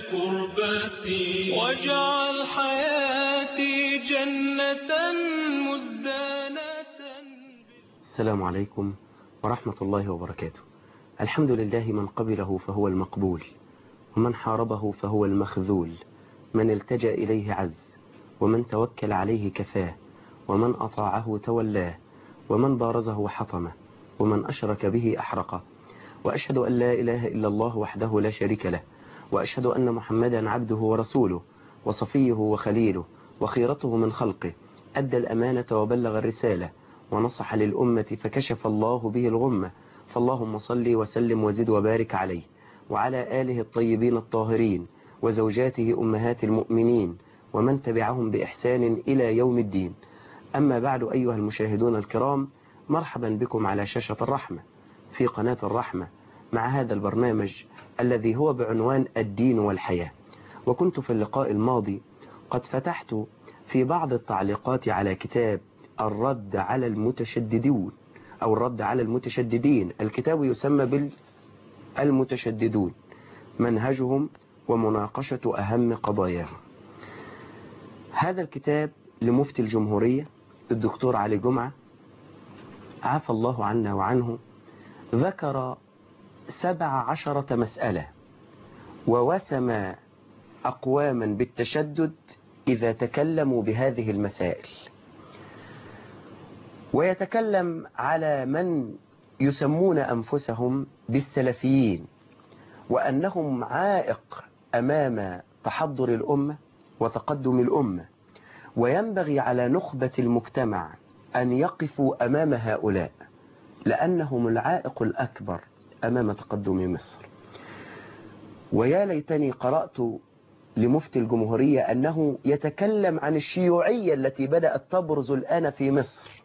كربتي واجعل حياتي جنة مزدانة السلام عليكم ورحمة الله وبركاته الحمد لله من قبله فهو المقبول ومن حاربه فهو المخذول من التجأ إليه عز ومن توكل عليه كفاه ومن أطاعه تولاه ومن بارزه حطمه ومن أشرك به أحرقه وأشهد أن لا إله إلا الله وحده لا شريك له وأشهد أن محمدا عبده ورسوله وصفيه وخليله وخيرته من خلقه أدى الأمانة وبلغ الرسالة ونصح للأمة فكشف الله به الغمة فاللهم صل وسلم وزد وبارك عليه وعلى آله الطيبين الطاهرين وزوجاته أمهات المؤمنين ومن تبعهم بإحسان إلى يوم الدين أما بعد أيها المشاهدون الكرام مرحبا بكم على شاشة الرحمة في قناة الرحمة مع هذا البرنامج الذي هو بعنوان الدين والحياة وكنت في اللقاء الماضي قد فتحت في بعض التعليقات على كتاب الرد على المتشددون أو الرد على المتشددين الكتاب يسمى بالمتشددون منهجهم ومناقشة أهم قضاياهم هذا الكتاب لمفتي الجمهورية الدكتور علي جمعة عفى الله عنا وعنه ذكر سبع عشرة مسألة ووسم أقواما بالتشدد إذا تكلموا بهذه المسائل ويتكلم على من يسمون أنفسهم بالسلفيين وأنهم عائق أمام تحضر الأمة وتقدم الأمة وينبغي على نخبة المجتمع أن يقفوا أمام هؤلاء لأنهم العائق الأكبر أمام تقدم مصر ويا ليتني قرأت لمفتي الجمهورية أنه يتكلم عن الشيوعية التي بدأت تبرز الآن في مصر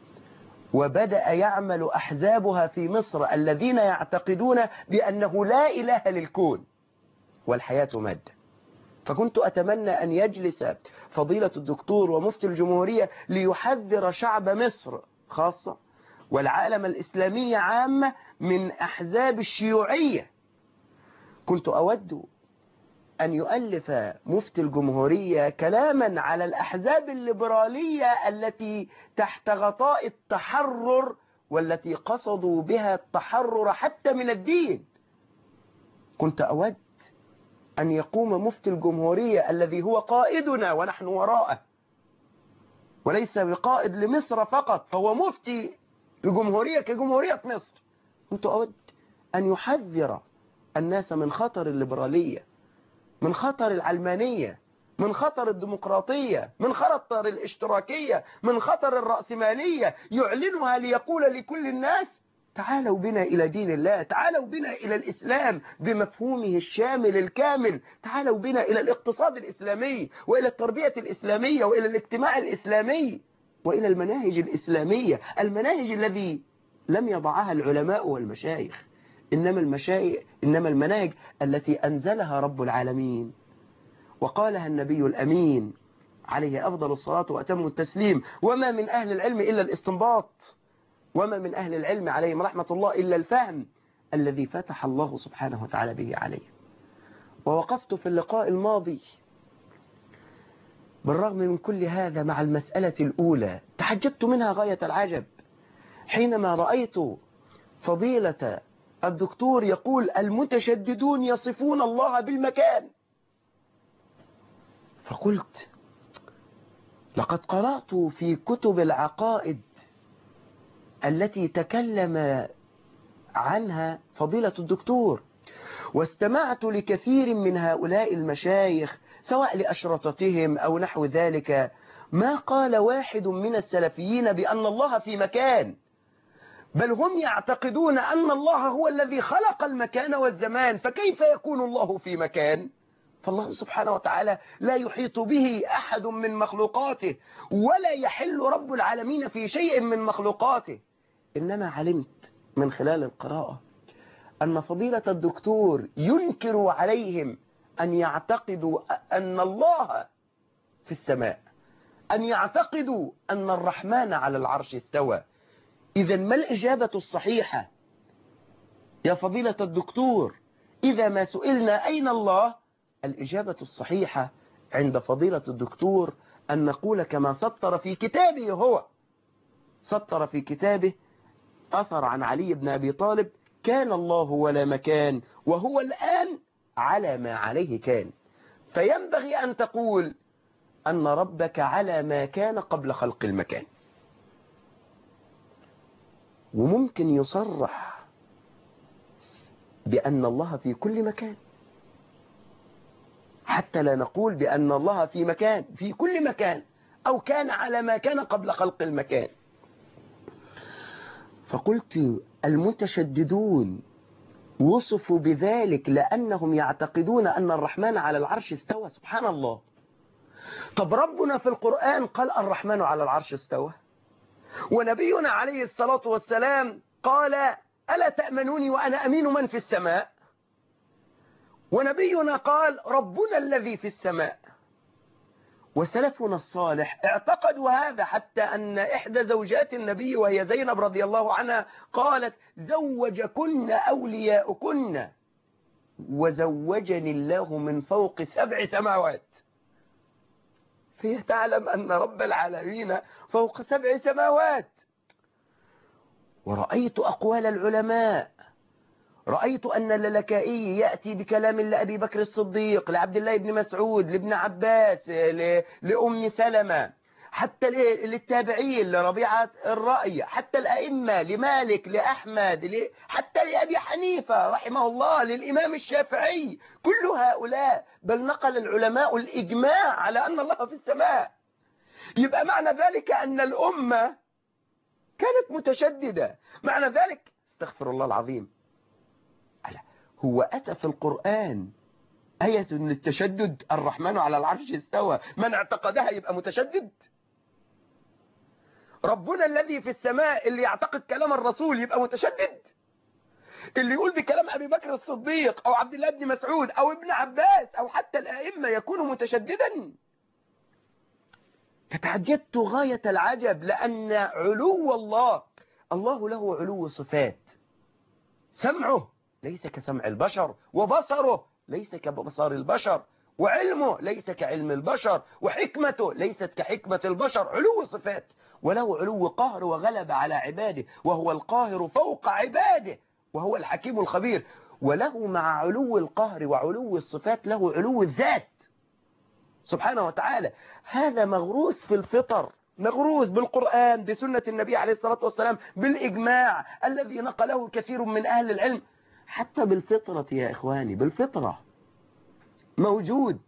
وبدأ يعمل أحزابها في مصر الذين يعتقدون بأنه لا إله للكون والحياة مادة فكنت أتمنى أن يجلس فضيلة الدكتور ومفتي الجمهورية ليحذر شعب مصر خاصة والعالم الإسلامي عامة من أحزاب الشيوعية كنت أود أن يؤلف مفتي الجمهورية كلاما على الأحزاب الليبرالية التي تحت غطاء التحرر والتي قصدوا بها التحرر حتى من الدين كنت أود أن يقوم مفتي الجمهورية الذي هو قائدنا ونحن وراءه وليس بقائد لمصر فقط فهو مفتي الجمهورية كجمهورية مصر كنت أود أن يحذر الناس من خطر الليبرالية من خطر العلمانية من خطر الديمقراطية من خطر الاشتراكية من خطر الرأسمالية يعلنها ليقول لكل الناس تعالوا بنا إلى دين الله تعالوا بنا إلى الإسلام بمفهومه الشامل الكامل تعالوا بنا إلى الاقتصاد الإسلامي وإلى التربية الإسلامية وإلى الاجتماع الإسلامي وإلى المناهج الإسلامية المناهج الذي لم يضعها العلماء والمشايخ إنما, المشايخ إنما المناهج التي أنزلها رب العالمين وقالها النبي الأمين عليه أفضل الصلاة وأتم التسليم وما من أهل العلم إلا الاستنباط وما من أهل العلم عليهم رحمة الله إلا الفهم الذي فتح الله سبحانه وتعالى به عليه ووقفت في اللقاء الماضي بالرغم من كل هذا مع المسألة الأولى تحجبت منها غاية العجب حينما رأيت فضيلة الدكتور يقول المتشددون يصفون الله بالمكان فقلت لقد قرأت في كتب العقائد التي تكلم عنها فضيلة الدكتور واستمعت لكثير من هؤلاء المشايخ سواء لأشرطتهم أو نحو ذلك ما قال واحد من السلفيين بأن الله في مكان بل هم يعتقدون أن الله هو الذي خلق المكان والزمان فكيف يكون الله في مكان فالله سبحانه وتعالى لا يحيط به أحد من مخلوقاته ولا يحل رب العالمين في شيء من مخلوقاته إنما علمت من خلال القراءة أن فضيلة الدكتور ينكر عليهم أن يعتقدوا أن الله في السماء أن يعتقدوا أن الرحمن على العرش استوى إذا ما الإجابة الصحيحة يا فضيلة الدكتور إذا ما سئلنا أين الله الإجابة الصحيحة عند فضيلة الدكتور أن نقول كما سطر في كتابه هو سطر في كتابه أثر عن علي بن أبي طالب كان الله ولا مكان وهو الآن على ما عليه كان فينبغي أن تقول أن ربك على ما كان قبل خلق المكان وممكن يصرح بأن الله في كل مكان حتى لا نقول بأن الله في مكان في كل مكان أو كان على ما كان قبل خلق المكان فقلت المتشددون وصفوا بذلك لأنهم يعتقدون أن الرحمن على العرش استوى سبحان الله طب ربنا في القرآن قال الرحمن على العرش استوى ونبينا عليه الصلاة والسلام قال ألا تأمنوني وأنا أمين من في السماء ونبينا قال ربنا الذي في السماء وسلفنا الصالح اعتقدوا هذا حتى أن إحدى زوجات النبي وهي زينب رضي الله عنها قالت زوجكن أولياؤكن وزوجني الله من فوق سبع سماوات فهي تعلم أن رب العالمين فوق سبع سماوات ورأيت أقوال العلماء رأيت أن اللكائي يأتي بكلام لأبي بكر الصديق لعبد الله بن مسعود لابن عباس لأم سلمة حتى للتابعين لربيعة الرأي حتى الأئمة لمالك لأحمد حتى لأبي حنيفة رحمه الله للإمام الشافعي كل هؤلاء بل نقل العلماء الإجماع على أن الله في السماء يبقى معنى ذلك أن الأمة كانت متشددة معنى ذلك استغفر الله العظيم هو أتى في القرآن آية للتشدد الرحمن على العرش استوى من اعتقدها يبقى متشدد ربنا الذي في السماء اللي يعتقد كلام الرسول يبقى متشدد اللي يقول بكلام أبي بكر الصديق أو عبد الله بن مسعود أو ابن عباس أو حتى الأئمة يكون متشددا فتعجبت غاية العجب لأن علو الله الله له علو صفات سمعه ليس كسمع البشر وبصره ليس كبصر البشر وعلمه ليس كعلم البشر وحكمته ليست كحكمة البشر علو صفات وله علو قهر وغلب على عباده وهو القاهر فوق عباده وهو الحكيم الخبير وله مع علو القهر وعلو الصفات له علو الذات سبحانه وتعالى هذا مغروس في الفطر مغروس بالقرآن بسنة النبي عليه الصلاة والسلام بالإجماع الذي نقله كثير من أهل العلم حتى بالفطرة يا إخواني بالفطرة موجود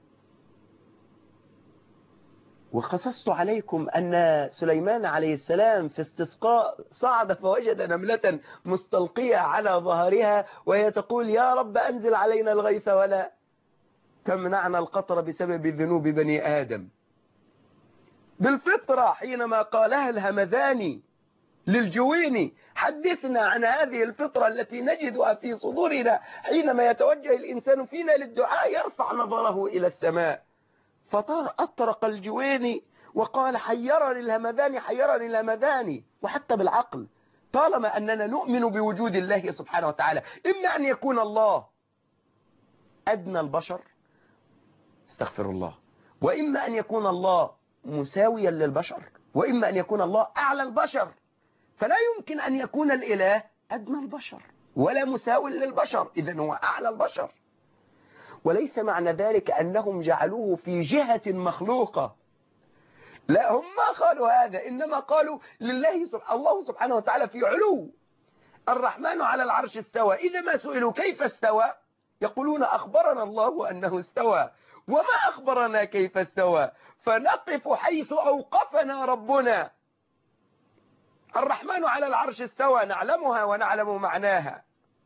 وقصصت عليكم أن سليمان عليه السلام في استسقاء صعد فوجد نملة مستلقية على ظهرها وهي تقول يا رب أنزل علينا الغيث ولا تمنعنا القطر بسبب ذنوب بني آدم بالفطرة حينما قالها الهمذاني للجويني حدثنا عن هذه الفطرة التي نجدها في صدورنا حينما يتوجه الإنسان فينا للدعاء يرفع نظره إلى السماء فطار أطرق الجويني وقال حيرني الهمذاني حيرني الهمذاني وحتى بالعقل طالما أننا نؤمن بوجود الله سبحانه وتعالى إما أن يكون الله أدنى البشر استغفر الله وإما أن يكون الله مساويا للبشر وإما أن يكون الله أعلى البشر فلا يمكن أن يكون الإله أدنى البشر ولا مساو للبشر إذا هو أعلى البشر وليس معنى ذلك أنهم جعلوه في جهة مخلوقة لا هم ما قالوا هذا إنما قالوا لله سبحانه الله سبحانه وتعالى في علو الرحمن على العرش استوى إذا ما سئلوا كيف استوى يقولون أخبرنا الله أنه استوى وما أخبرنا كيف استوى فنقف حيث أوقفنا ربنا الرحمن على العرش استوى نعلمها ونعلم معناها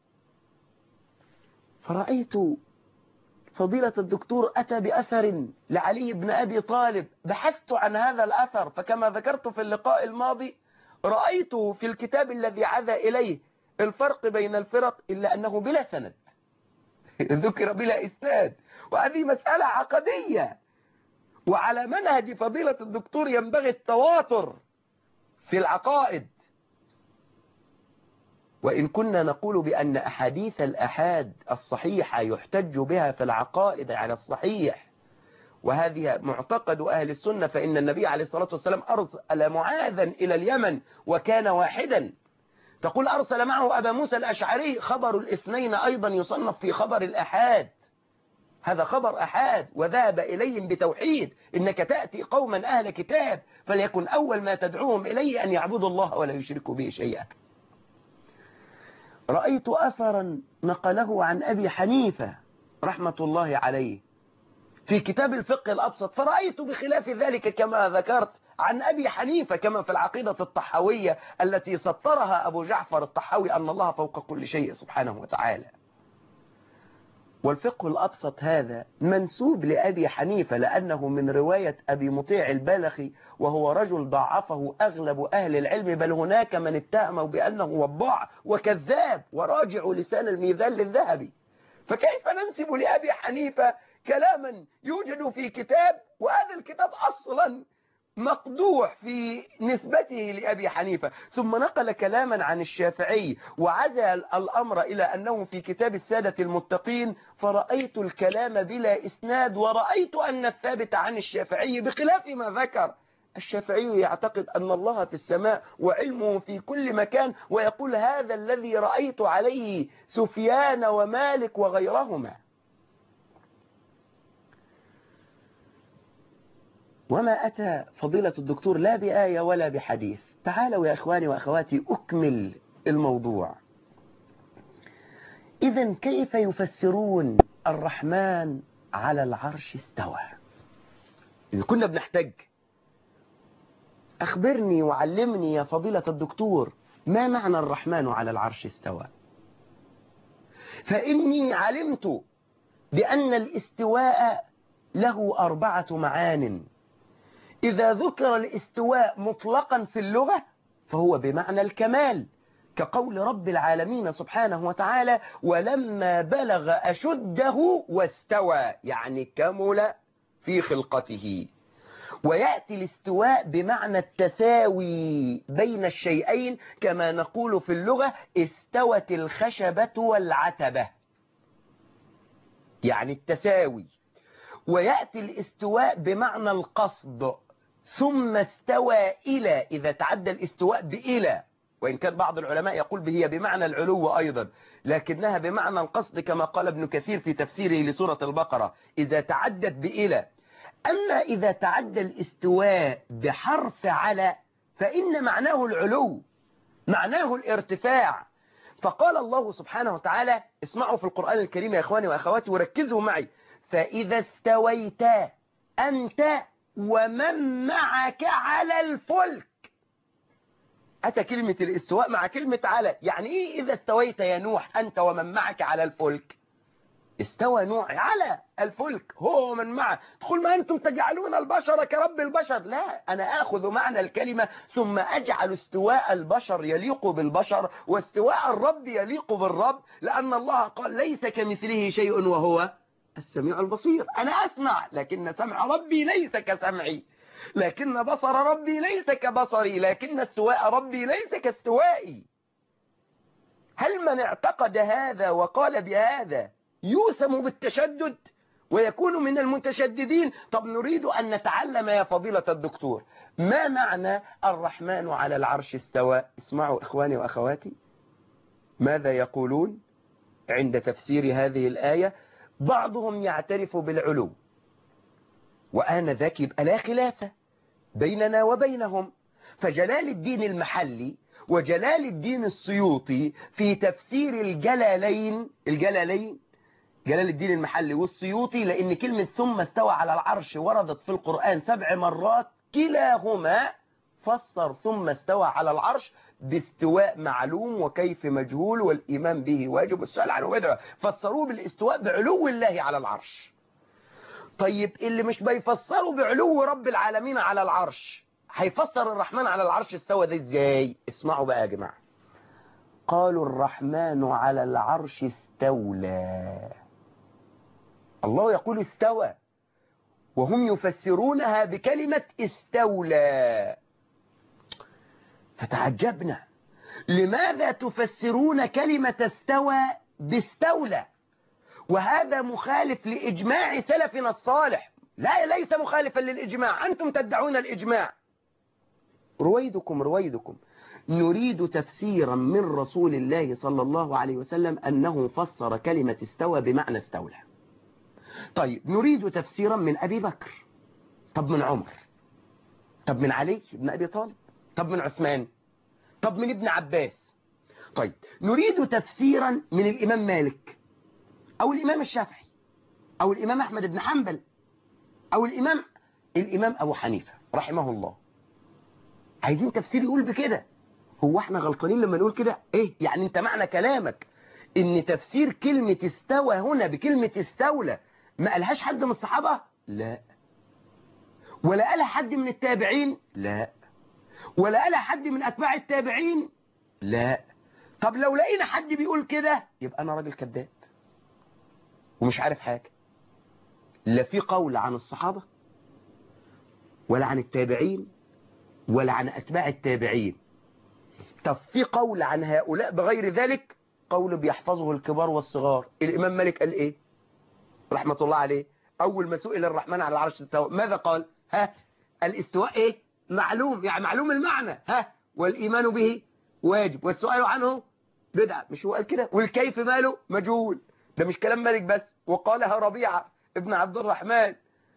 فرأيت فضيلة الدكتور أتى بأثر لعلي بن أبي طالب بحثت عن هذا الأثر فكما ذكرت في اللقاء الماضي رأيته في الكتاب الذي عذى إليه الفرق بين الفرق إلا أنه بلا سند ذكر بلا إسناد وهذه مسألة عقدية وعلى منهج فضيلة الدكتور ينبغي التواتر في العقائد وإن كنا نقول بأن أحاديث الأحاد الصحيحة يحتج بها في العقائد على الصحيح وهذه معتقد أهل السنة فإن النبي عليه الصلاة والسلام أرسل معاذا إلى اليمن وكان واحدا تقول أرسل معه أبا موسى الأشعري خبر الاثنين أيضا يصنف في خبر الأحاد هذا خبر أحاد وذهب إليهم بتوحيد إنك تأتي قوما أهل كتاب فليكن أول ما تدعوهم إليه أن يعبدوا الله ولا يشركوا به شيئا رأيت أثرا نقله عن أبي حنيفة رحمة الله عليه في كتاب الفقه الأبسط فرأيت بخلاف ذلك كما ذكرت عن أبي حنيفة كما في العقيدة الطحاوية التي سطرها أبو جعفر الطحاوي أن الله فوق كل شيء سبحانه وتعالى والفقه الأبسط هذا منسوب لأبي حنيفة لأنه من رواية أبي مطيع البلخي وهو رجل ضعفه أغلب أهل العلم بل هناك من اتهمه بأنه وضاع وكذاب وراجع لسان الميزان للذهبي فكيف ننسب لأبي حنيفة كلاما يوجد في كتاب وهذا الكتاب أصلا مقدوح في نسبته لأبي حنيفة ثم نقل كلاما عن الشافعي وعزل الأمر إلى أنه في كتاب السادة المتقين فرأيت الكلام بلا إسناد ورأيت أن الثابت عن الشافعي بخلاف ما ذكر الشافعي يعتقد أن الله في السماء وعلمه في كل مكان ويقول هذا الذي رأيت عليه سفيان ومالك وغيرهما وما أتى فضيلة الدكتور لا بآية ولا بحديث تعالوا يا إخواني وأخواتي أكمل الموضوع إذا كيف يفسرون الرحمن على العرش استوى إذا كنا بنحتاج أخبرني وعلمني يا فضيلة الدكتور ما معنى الرحمن على العرش استوى فإني علمت بأن الاستواء له أربعة معان إذا ذكر الاستواء مطلقا في اللغة فهو بمعنى الكمال كقول رب العالمين سبحانه وتعالى ولما بلغ أشده واستوى يعني كمل في خلقته ويأتي الاستواء بمعنى التساوي بين الشيئين كما نقول في اللغة استوت الخشبة والعتبة يعني التساوي ويأتي الاستواء بمعنى القصد ثم استوى إلى إذا تعدى الاستواء بإلى وإن كان بعض العلماء يقول به بمعنى العلو أيضا لكنها بمعنى القصد كما قال ابن كثير في تفسيره لسورة البقرة إذا تعدت بإلى أما إذا تعدى الاستواء بحرف على فإن معناه العلو معناه الارتفاع فقال الله سبحانه وتعالى اسمعوا في القرآن الكريم يا إخواني وأخواتي وركزوا معي فإذا استويت أنت ومن معك على الفلك أتى كلمة الاستواء مع كلمة على يعني إيه إذا استويت يا نوح أنت ومن معك على الفلك استوى نوح على الفلك هو ومن معه تقول ما أنتم تجعلون البشر كرب البشر لا أنا أخذ معنى الكلمة ثم أجعل استواء البشر يليق بالبشر واستواء الرب يليق بالرب لأن الله قال ليس كمثله شيء وهو السميع البصير أنا أسمع لكن سمع ربي ليس كسمعي لكن بصر ربي ليس كبصري لكن استواء ربي ليس كاستوائي هل من اعتقد هذا وقال بهذا يوسم بالتشدد ويكون من المتشددين طب نريد أن نتعلم يا فضيلة الدكتور ما معنى الرحمن على العرش استوى اسمعوا إخواني وأخواتي ماذا يقولون عند تفسير هذه الآية بعضهم يعترف بالعلو وآن ذاك يبقى لا خلاف بيننا وبينهم فجلال الدين المحلي وجلال الدين السيوطي في تفسير الجلالين الجلالين جلال الدين المحلي والسيوطي لأن كلمة ثم استوى على العرش وردت في القرآن سبع مرات كلاهما فسر ثم استوى على العرش باستواء معلوم وكيف مجهول والإيمان به واجب والسؤال عنه بدعة فسروه بالاستواء بعلو الله على العرش طيب اللي مش بيفسروا بعلو رب العالمين على العرش هيفسر الرحمن على العرش استوى ده ازاي اسمعوا بقى يا جماعة قالوا الرحمن على العرش استولى الله يقول استوى وهم يفسرونها بكلمة استولى فتعجبنا لماذا تفسرون كلمة استوى باستولى وهذا مخالف لإجماع سلفنا الصالح لا ليس مخالفا للإجماع أنتم تدعون الإجماع رويدكم رويدكم نريد تفسيرا من رسول الله صلى الله عليه وسلم أنه فسر كلمة استوى بمعنى استولى طيب نريد تفسيرا من أبي بكر طب من عمر طب من علي بن أبي طالب طب من عثمان طب من ابن عباس طيب نريد تفسيرا من الإمام مالك أو الإمام الشافعي أو الإمام أحمد بن حنبل أو الإمام الإمام أبو حنيفة رحمه الله عايزين تفسير يقول بكده هو احنا غلطانين لما نقول كده ايه يعني انت معنى كلامك ان تفسير كلمة استوى هنا بكلمة استولى ما قالهاش حد من الصحابة لا ولا قالها حد من التابعين لا ولا قالها حد من اتباع التابعين لا طب لو لقينا حد بيقول كده يبقى انا راجل كذاب ومش عارف حاجة لا في قول عن الصحابة ولا عن التابعين ولا عن أتباع التابعين طب في قول عن هؤلاء بغير ذلك قول بيحفظه الكبار والصغار الإمام مالك قال إيه رحمة الله عليه أول ما سئل الرحمن على العرش استوى ماذا قال ها الاستواء إيه معلوم يعني معلوم المعنى ها والإيمان به واجب والسؤال عنه بدعة مش هو قال كده والكيف ماله مجهول ده مش كلام مالك بس وقالها ربيعة ابن عبد الرحمن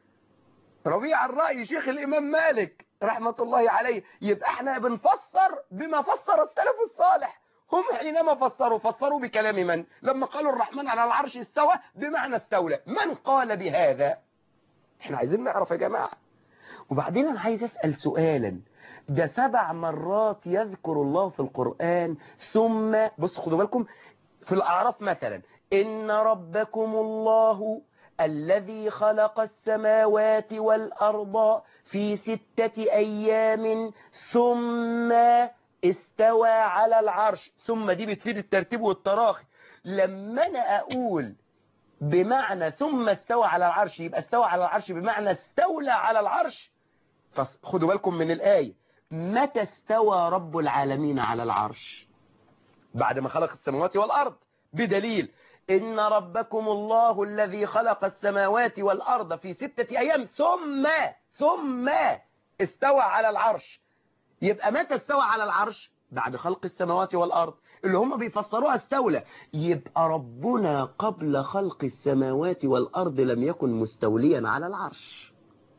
ربيع الرأي شيخ الإمام مالك رحمة الله عليه يبقى احنا بنفسر بما فسر السلف الصالح هم حينما فسروا فسروا بكلام من لما قالوا الرحمن على العرش استوى بمعنى استولى من قال بهذا احنا عايزين نعرف يا جماعة وبعدين انا عايز اسأل سؤالا ده سبع مرات يذكر الله في القرآن ثم بص خدوا بالكم في الأعراف مثلا إن ربكم الله الذي خلق السماوات والأرض في ستة أيام ثم استوى على العرش ثم دي بتفيد الترتيب والتراخي لما أنا أقول بمعنى ثم استوى على العرش يبقى استوى على العرش بمعنى استولى على العرش خدوا بالكم من الآية متى استوى رب العالمين على العرش بعد ما خلق السماوات والأرض بدليل إن ربكم الله الذي خلق السماوات والأرض في ستة أيام ثم ثم استوى على العرش يبقى متى استوى على العرش بعد خلق السماوات والأرض اللي هم بيفسروها استولى يبقى ربنا قبل خلق السماوات والأرض لم يكن مستوليا على العرش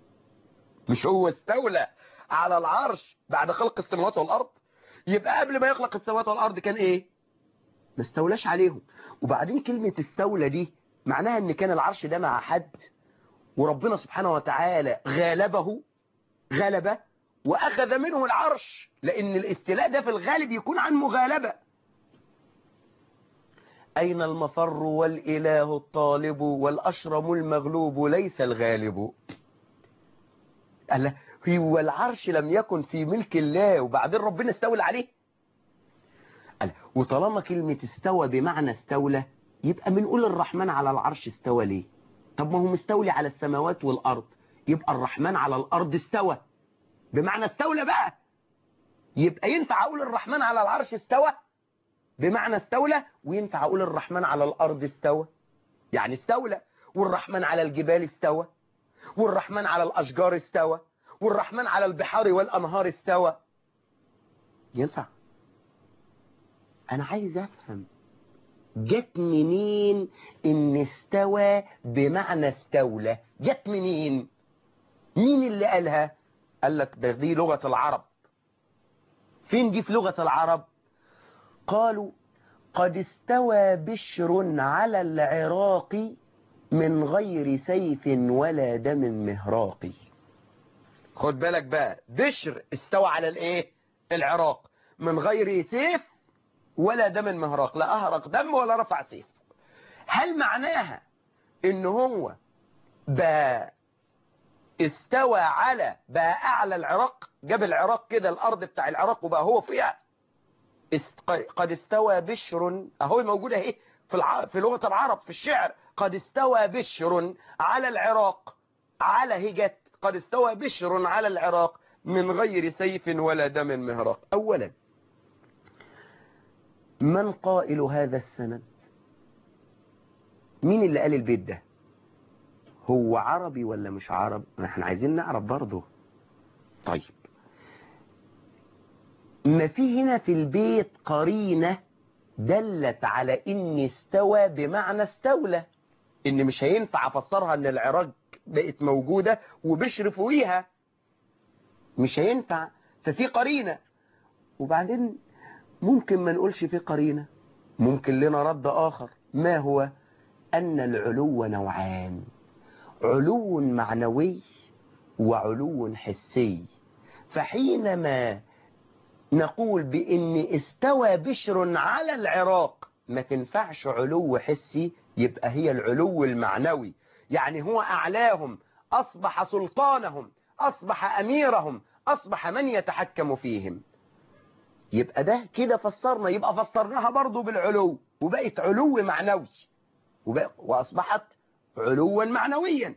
مش هو استولى على العرش بعد خلق السماوات والأرض يبقى قبل ما يخلق السماوات والأرض كان ايه ما استولاش عليهم وبعدين كلمة استولى دي معناها ان كان العرش ده مع حد وربنا سبحانه وتعالى غالبه غلبه واخذ منه العرش لان الاستيلاء ده في الغالب يكون عن مغالبة اين المفر والاله الطالب والاشرم المغلوب ليس الغالب قال هو العرش لم يكن في ملك الله وبعدين ربنا استولى عليه قال وطالما كلمة استوى بمعنى استولى يبقى بنقول الرحمن على العرش استوى ليه طب ما هو مستولي على السماوات والأرض يبقى الرحمن على الأرض استوى بمعنى استولى بقى يبقى ينفع أقول الرحمن على العرش استوى بمعنى استولى وينفع أقول الرحمن على الأرض استوى يعني استولى والرحمن على الجبال استوى والرحمن على الأشجار استوى والرحمن على البحار والأنهار استوى ينفع أنا عايز أفهم جت منين إن استوى بمعنى استولى جت منين مين اللي قالها قال لك ده دي لغة العرب فين دي في لغة العرب قالوا قد استوى بشر على العراق من غير سيف ولا دم مهراقي خد بالك بقى بشر استوى على الايه العراق من غير سيف ولا دم مهراق لا أهرق دم ولا رفع سيف هل معناها ان هو بقى استوى على بقى أعلى العراق جاب العراق كده الأرض بتاع العراق وبقى هو فيها است... قد استوى بشر اهو موجودة اهي في, الع... في لغة العرب في الشعر قد استوى بشر على العراق على هجت قد استوى بشر على العراق من غير سيف ولا دم مهراق أولا من قائل هذا السند مين اللي قال البيت ده هو عربي ولا مش عرب ما احنا عايزين نعرف برضه طيب ما في هنا في البيت قرينة دلت على ان استوى بمعنى استولى ان مش هينفع افسرها ان العراق بقت موجودة وبشر فوقيها مش هينفع ففي قرينة وبعدين ممكن ما نقولش في قرينة ممكن لنا رد آخر ما هو أن العلو نوعان علو معنوي وعلو حسي فحينما نقول بأن استوى بشر على العراق ما تنفعش علو حسي يبقى هي العلو المعنوي يعني هو أعلاهم أصبح سلطانهم أصبح أميرهم أصبح من يتحكم فيهم يبقى ده كده فسرنا يبقى فسرناها برضو بالعلو وبقت علو معنوي وبقى وأصبحت علوا معنويا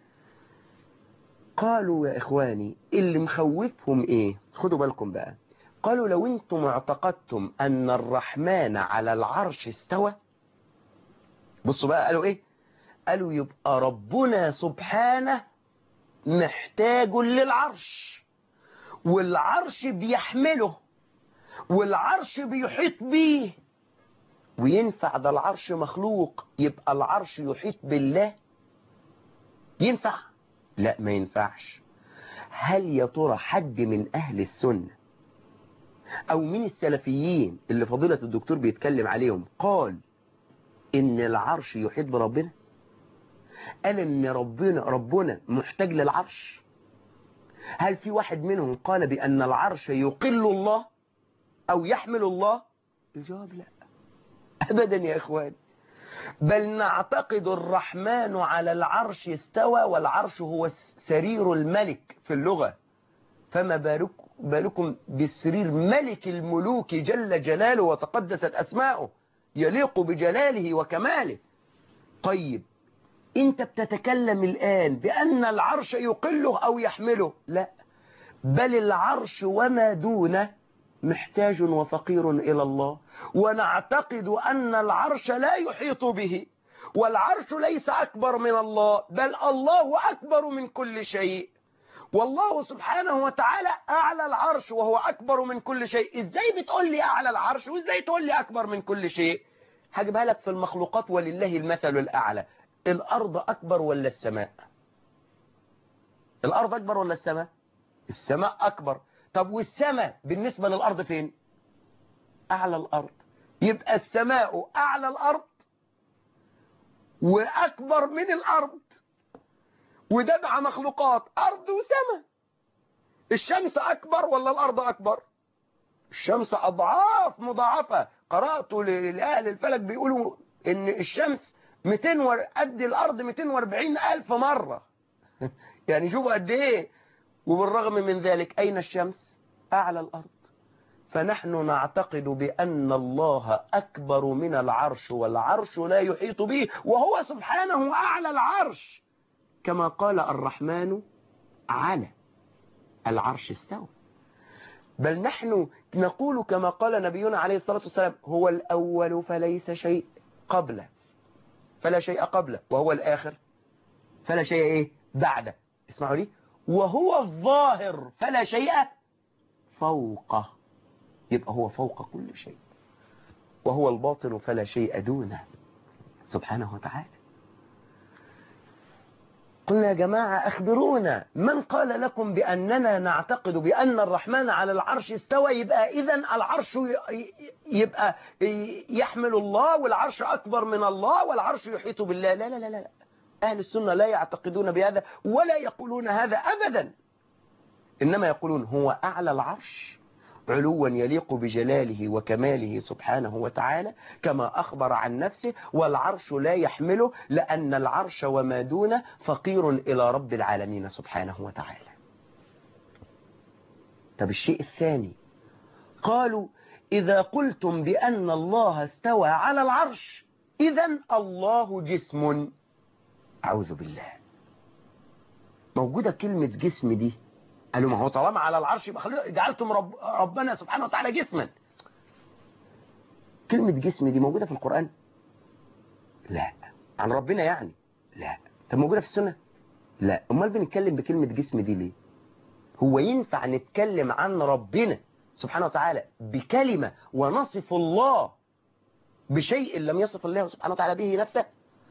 قالوا يا إخواني اللي مخوفهم إيه خدوا بالكم بقى قالوا لو انتم اعتقدتم أن الرحمن على العرش استوى بصوا بقى قالوا إيه قالوا يبقى ربنا سبحانه محتاج للعرش والعرش بيحمله والعرش بيحيط بيه وينفع ده العرش مخلوق يبقى العرش يحيط بالله ينفع لا ما ينفعش هل يا ترى حد من أهل السنة أو من السلفيين اللي فضيلة الدكتور بيتكلم عليهم قال إن العرش يحيط بربنا قال إن ربنا ربنا محتاج للعرش هل في واحد منهم قال بأن العرش يقل الله أو يحمل الله الجواب لا أبدا يا إخوان بل نعتقد الرحمن على العرش استوى والعرش هو سرير الملك في اللغة فما بالك بالكم بسرير ملك الملوك جل جلاله وتقدست أسماؤه يليق بجلاله وكماله طيب انت بتتكلم الآن بأن العرش يقله أو يحمله لا بل العرش وما دونه محتاج وفقير إلى الله ونعتقد أن العرش لا يحيط به والعرش ليس أكبر من الله بل الله أكبر من كل شيء والله سبحانه وتعالى أعلى العرش وهو أكبر من كل شيء إزاي بتقول لي أعلى العرش وإزاي تقول لي أكبر من كل شيء هجيبها لك في المخلوقات ولله المثل الأعلى الأرض أكبر ولا السماء الأرض أكبر ولا السماء السماء أكبر طب والسماء بالنسبة للأرض فين أعلى الأرض يبقى السماء أعلى الأرض وأكبر من الأرض وده مع مخلوقات أرض وسماء الشمس أكبر ولا الأرض أكبر الشمس أضعاف مضاعفة قرأت لأهل الفلك بيقولوا إن الشمس 200 ور... قد الأرض 240 ألف مرة يعني شوفوا قد إيه وبالرغم من ذلك أين الشمس أعلى الأرض فنحن نعتقد بأن الله أكبر من العرش والعرش لا يحيط به وهو سبحانه أعلى العرش كما قال الرحمن على العرش استوى بل نحن نقول كما قال نبينا عليه الصلاة والسلام هو الأول فليس شيء قبله فلا شيء قبله وهو الآخر فلا شيء إيه بعده اسمعوا لي وهو الظاهر فلا شيء فوقه يبقى هو فوق كل شيء وهو الباطن فلا شيء دونه سبحانه وتعالى قلنا يا جماعة أخبرونا من قال لكم بأننا نعتقد بأن الرحمن على العرش استوى يبقى إذا العرش يبقى يحمل الله والعرش أكبر من الله والعرش يحيط بالله لا لا لا لا أهل السنة لا يعتقدون بهذا ولا يقولون هذا أبدا إنما يقولون هو أعلى العرش علوا يليق بجلاله وكماله سبحانه وتعالى كما أخبر عن نفسه والعرش لا يحمله لأن العرش وما دونه فقير إلى رب العالمين سبحانه وتعالى طب الشيء الثاني قالوا إذا قلتم بأن الله استوى على العرش إذا الله جسم أعوذ بالله موجودة كلمة جسم دي قالوا ما هو طالما على العرش يبقى جعلتم رب ربنا سبحانه وتعالى جسما كلمة جسم دي موجودة في القرآن لا عن ربنا يعني لا طب موجودة في السنة لا امال بنتكلم بكلمة جسم دي ليه هو ينفع نتكلم عن ربنا سبحانه وتعالى بكلمة ونصف الله بشيء لم يصف الله سبحانه وتعالى به نفسه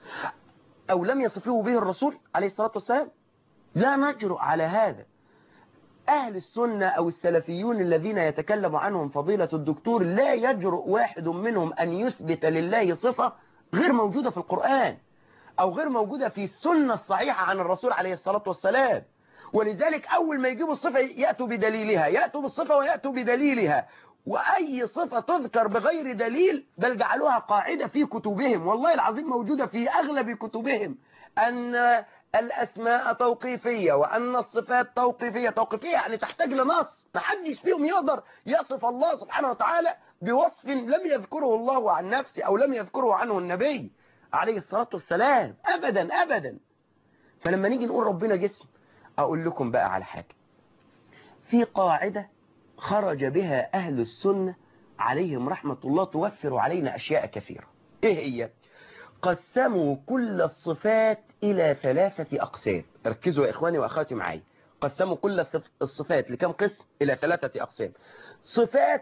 أو لم يصفه به الرسول عليه الصلاة والسلام لا نجرؤ على هذا أهل السنة أو السلفيون الذين يتكلم عنهم فضيلة الدكتور لا يجرؤ واحد منهم أن يثبت لله صفة غير موجودة في القرآن أو غير موجودة في السنة الصحيحة عن الرسول عليه الصلاة والسلام ولذلك أول ما يجيبوا الصفة يأتوا بدليلها يأتوا بالصفة ويأتوا بدليلها وأي صفة تذكر بغير دليل بل جعلوها قاعدة في كتبهم والله العظيم موجودة في أغلب كتبهم أن الأسماء توقيفية وأن الصفات توقيفية توقيفية يعني تحتاج لنص ما حدش فيهم يقدر يصف الله سبحانه وتعالى بوصف لم يذكره الله عن نفسه أو لم يذكره عنه النبي عليه الصلاة والسلام أبدا أبدا فلما نيجي نقول ربنا جسم أقول لكم بقى على حاجة في قاعدة خرج بها أهل السنة عليهم رحمة الله توفر علينا أشياء كثيرة إيه هي؟ قسموا كل الصفات إلى ثلاثة أقسام ركزوا يا إخواني وأخواتي معي قسموا كل الصفات لكم قسم إلى ثلاثة أقسام صفات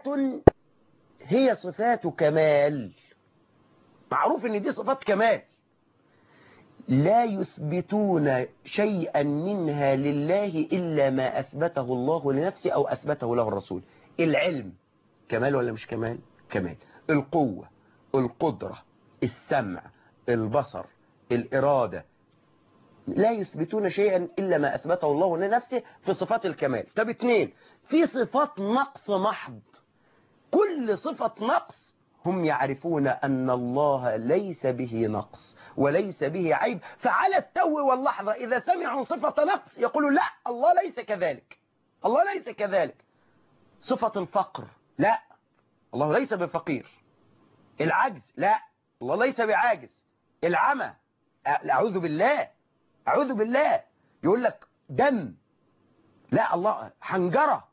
هي صفات كمال معروف ان دي صفات كمال لا يثبتون شيئا منها لله إلا ما أثبته الله لنفسه أو أثبته له الرسول العلم كمال ولا مش كمال كمال القوة القدرة السمع البصر الإرادة لا يثبتون شيئا إلا ما أثبته الله لنفسه في صفات الكمال طب اتنين في صفات نقص محض كل صفة نقص هم يعرفون أن الله ليس به نقص وليس به عيب فعلى التو واللحظة إذا سمعوا صفة نقص يقولوا لا الله ليس كذلك الله ليس كذلك صفة الفقر لا الله ليس بفقير العجز لا الله ليس بعاجز العمى أعوذ بالله أعوذ بالله يقول لك دم لا الله حنجرة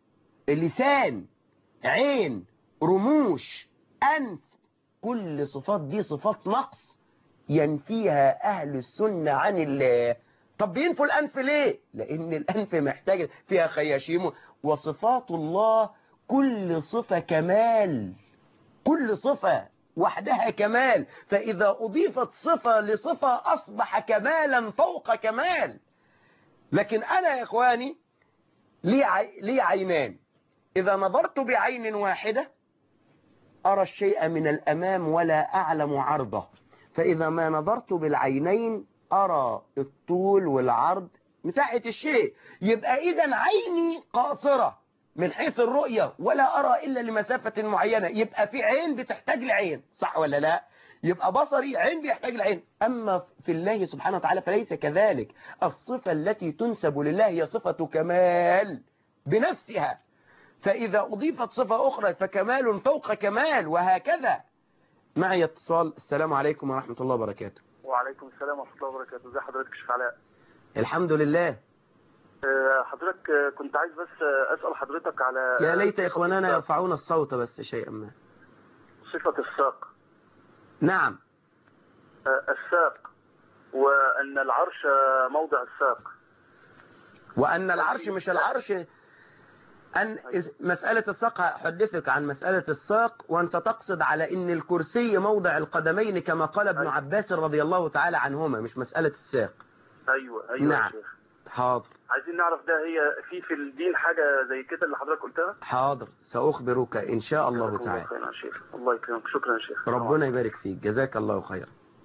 اللسان عين رموش أنف كل صفات دي صفات نقص ينفيها أهل السنة عن الله طب بينفوا الأنف ليه؟ لأن الأنف محتاج فيها خياشيم وصفات الله كل صفة كمال كل صفة وحدها كمال فإذا أضيفت صفة لصفة أصبح كمالا فوق كمال لكن أنا يا إخواني لي, عي... لي عينان إذا نظرت بعين واحدة أرى الشيء من الأمام ولا أعلم عرضه فإذا ما نظرت بالعينين أرى الطول والعرض مساحة الشيء يبقى إذا عيني قاصرة من حيث الرؤية ولا أرى إلا لمسافة معينة يبقى في عين بتحتاج لعين صح ولا لا يبقى بصري عين بيحتاج لعين أما في الله سبحانه وتعالى فليس كذلك الصفة التي تنسب لله هي صفة كمال بنفسها فإذا أضيفت صفة أخرى فكمال فوق كمال وهكذا معي اتصال السلام عليكم ورحمة الله وبركاته وعليكم السلام ورحمة الله وبركاته ازي حضرتك شيخ علاء الحمد لله آه، حضرتك آه، كنت عايز بس آه، أسأل حضرتك على يا آه، ليت صفة إخواننا الساق. يرفعون الصوت بس شيئا ما صفة الساق نعم آه، الساق وأن العرش آه، موضع الساق وأن العرش مش العرش أن إذ- مسألة الساق حدثك عن مسألة الساق وأنت تقصد على أن الكرسي موضع القدمين كما قال ابن أيوة. عباس رضي الله تعالى عنهما مش مسألة الساق أيوة أيوة نعم. يا شيخ حاضر عايزين نعرف ده هي في في الدين حاجة زي كده اللي حضرتك قلتها حاضر سأخبرك إن شاء الله جزاك تعالى خيرا يا شيخ الله يكرمك شكرا يا شيخ ربنا يبارك فيك جزاك الله خيرا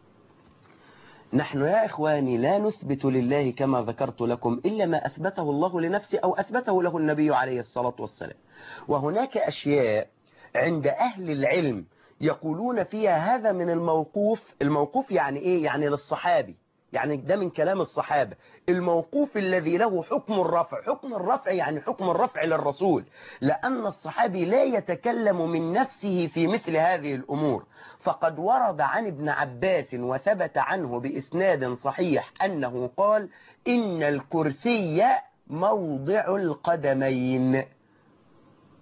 نحن يا إخواني لا نثبت لله كما ذكرت لكم إلا ما أثبته الله لنفسه أو أثبته له النبي عليه الصلاة والسلام وهناك أشياء عند أهل العلم يقولون فيها هذا من الموقوف الموقوف يعني إيه يعني للصحابي يعني ده من كلام الصحابة الموقوف الذي له حكم الرفع حكم الرفع يعني حكم الرفع للرسول لأن الصحابي لا يتكلم من نفسه في مثل هذه الأمور فقد ورد عن ابن عباس وثبت عنه بإسناد صحيح أنه قال إن الكرسي موضع القدمين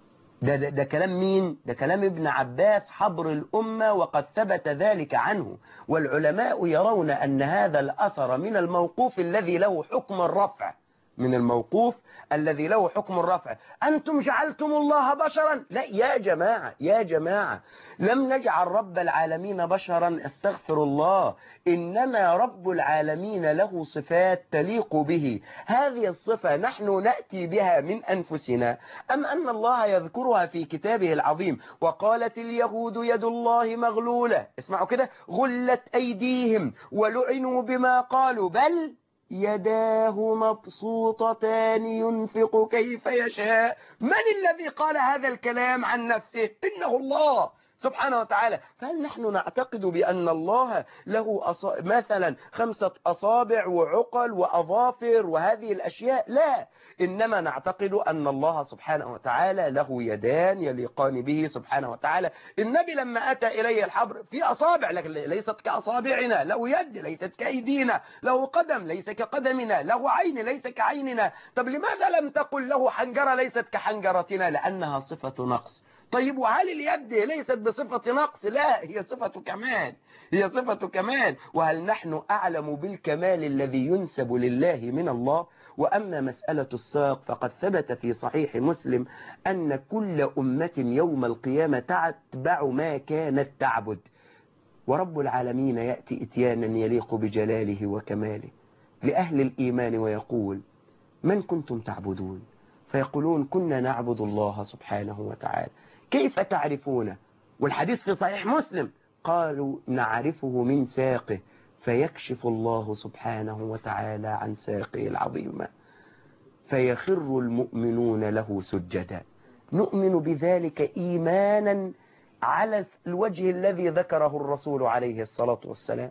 ده, ده, ده كلام مين؟ ده كلام ابن عباس حبر الأمة وقد ثبت ذلك عنه والعلماء يرون أن هذا الأثر من الموقوف الذي له حكم الرفع من الموقوف الذي له حكم الرفع أنتم جعلتم الله بشرا لا يا جماعة يا جماعة لم نجعل رب العالمين بشرا استغفر الله إنما رب العالمين له صفات تليق به هذه الصفة نحن نأتي بها من أنفسنا أم أن الله يذكرها في كتابه العظيم وقالت اليهود يد الله مغلولة اسمعوا كده غلت أيديهم ولعنوا بما قالوا بل يداه مبسوطتان ينفق كيف يشاء من الذي قال هذا الكلام عن نفسه إنه الله سبحانه وتعالى فهل نحن نعتقد بأن الله له أص... مثلا خمسة أصابع وعقل وأظافر وهذه الأشياء لا إنما نعتقد أن الله سبحانه وتعالى له يدان يليقان به سبحانه وتعالى النبي لما أتى إليه الحبر في أصابع لكن ليست كأصابعنا له يد ليست كأيدينا له قدم ليس كقدمنا له عين ليس كعيننا طب لماذا لم تقل له حنجرة ليست كحنجرتنا لأنها صفة نقص طيب وهل اليد ليست بصفة نقص لا هي صفة كمال هي صفة كمال وهل نحن أعلم بالكمال الذي ينسب لله من الله وأما مسألة الساق فقد ثبت في صحيح مسلم أن كل أمة يوم القيامة تتبع ما كانت تعبد ورب العالمين يأتي إتيانا يليق بجلاله وكماله لأهل الإيمان ويقول من كنتم تعبدون فيقولون كنا نعبد الله سبحانه وتعالى كيف تعرفونه والحديث في صحيح مسلم قالوا نعرفه من ساقه فيكشف الله سبحانه وتعالى عن ساقه العظيمة فيخر المؤمنون له سجدا نؤمن بذلك إيمانا على الوجه الذي ذكره الرسول عليه الصلاة والسلام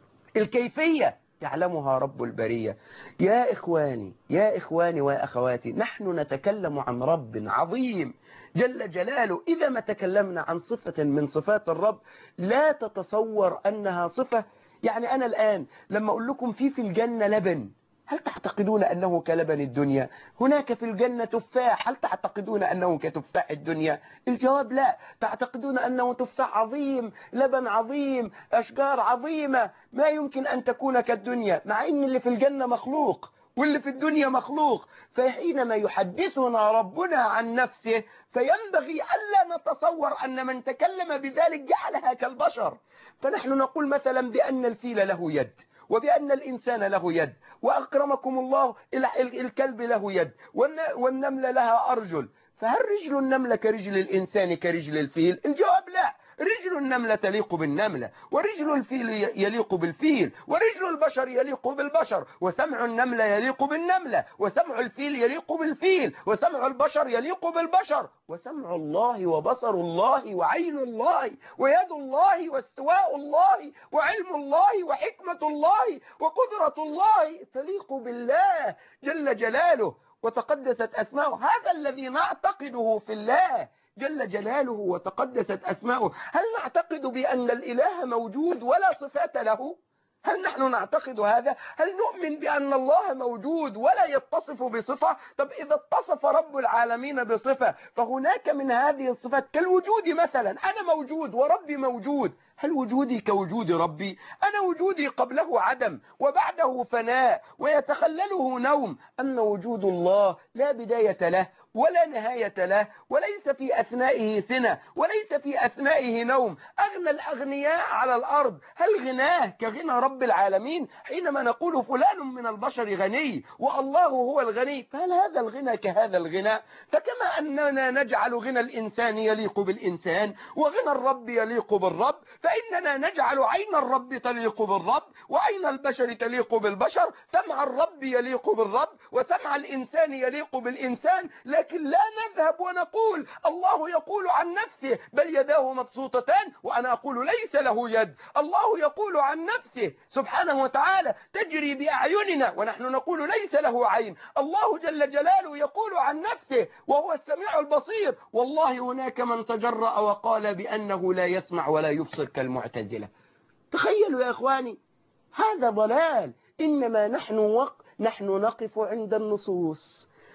الكيفية يعلمها رب البرية يا إخواني يا إخواني وأخواتي نحن نتكلم عن رب عظيم جل جلاله إذا ما تكلمنا عن صفة من صفات الرب لا تتصور أنها صفة يعني أنا الآن لما أقول لكم في في الجنة لبن هل تعتقدون أنه كلبن الدنيا هناك في الجنة تفاح هل تعتقدون أنه كتفاح الدنيا الجواب لا تعتقدون أنه تفاح عظيم لبن عظيم أشجار عظيمة ما يمكن أن تكون كالدنيا مع أن اللي في الجنة مخلوق واللي في الدنيا مخلوق فحينما يحدثنا ربنا عن نفسه فينبغي ألا نتصور أن من تكلم بذلك جعلها كالبشر فنحن نقول مثلا بأن الفيل له يد وبأن الإنسان له يد وأكرمكم الله الكلب له يد والنملة لها أرجل فهل رجل النملة كرجل الإنسان كرجل الفيل الجواب لا رجل النملة تليق بالنملة ورجل الفيل يليق بالفيل ورجل البشر يليق بالبشر وسمع النملة يليق بالنملة وسمع الفيل يليق بالفيل وسمع البشر يليق بالبشر وسمع الله وبصر الله وعين الله ويد الله واستواء الله وعلم الله وحكمة الله وقدرة الله تليق بالله جل جلاله وتقدست أسماؤه هذا الذي نعتقده في الله جل جلاله وتقدست أسماؤه هل نعتقد بأن الإله موجود ولا صفات له هل نحن نعتقد هذا هل نؤمن بأن الله موجود ولا يتصف بصفة طب إذا اتصف رب العالمين بصفة فهناك من هذه الصفات كالوجود مثلا أنا موجود وربي موجود هل وجودي كوجود ربي أنا وجودي قبله عدم وبعده فناء ويتخلله نوم أن وجود الله لا بداية له ولا نهاية له وليس في أثنائه سنة وليس في أثنائه نوم أغنى الأغنياء على الأرض هل غناه كغنى رب العالمين حينما نقول فلان من البشر غني والله هو الغني فهل هذا الغنى كهذا الغنى فكما أننا نجعل غنى الإنسان يليق بالإنسان وغنى الرب يليق بالرب فإننا نجعل عين الرب تليق بالرب وعين البشر تليق بالبشر سمع الرب يليق بالرب وسمع الإنسان يليق بالإنسان لكن لا نذهب ونقول الله يقول عن نفسه بل يداه مبسوطتان وأنا أقول ليس له يد الله يقول عن نفسه سبحانه وتعالى تجري بأعيننا ونحن نقول ليس له عين الله جل جلاله يقول عن نفسه وهو السميع البصير والله هناك من تجرأ وقال بأنه لا يسمع ولا يبصر كالمعتزلة تخيلوا يا إخواني هذا ضلال إنما نحن وق... نحن نقف عند النصوص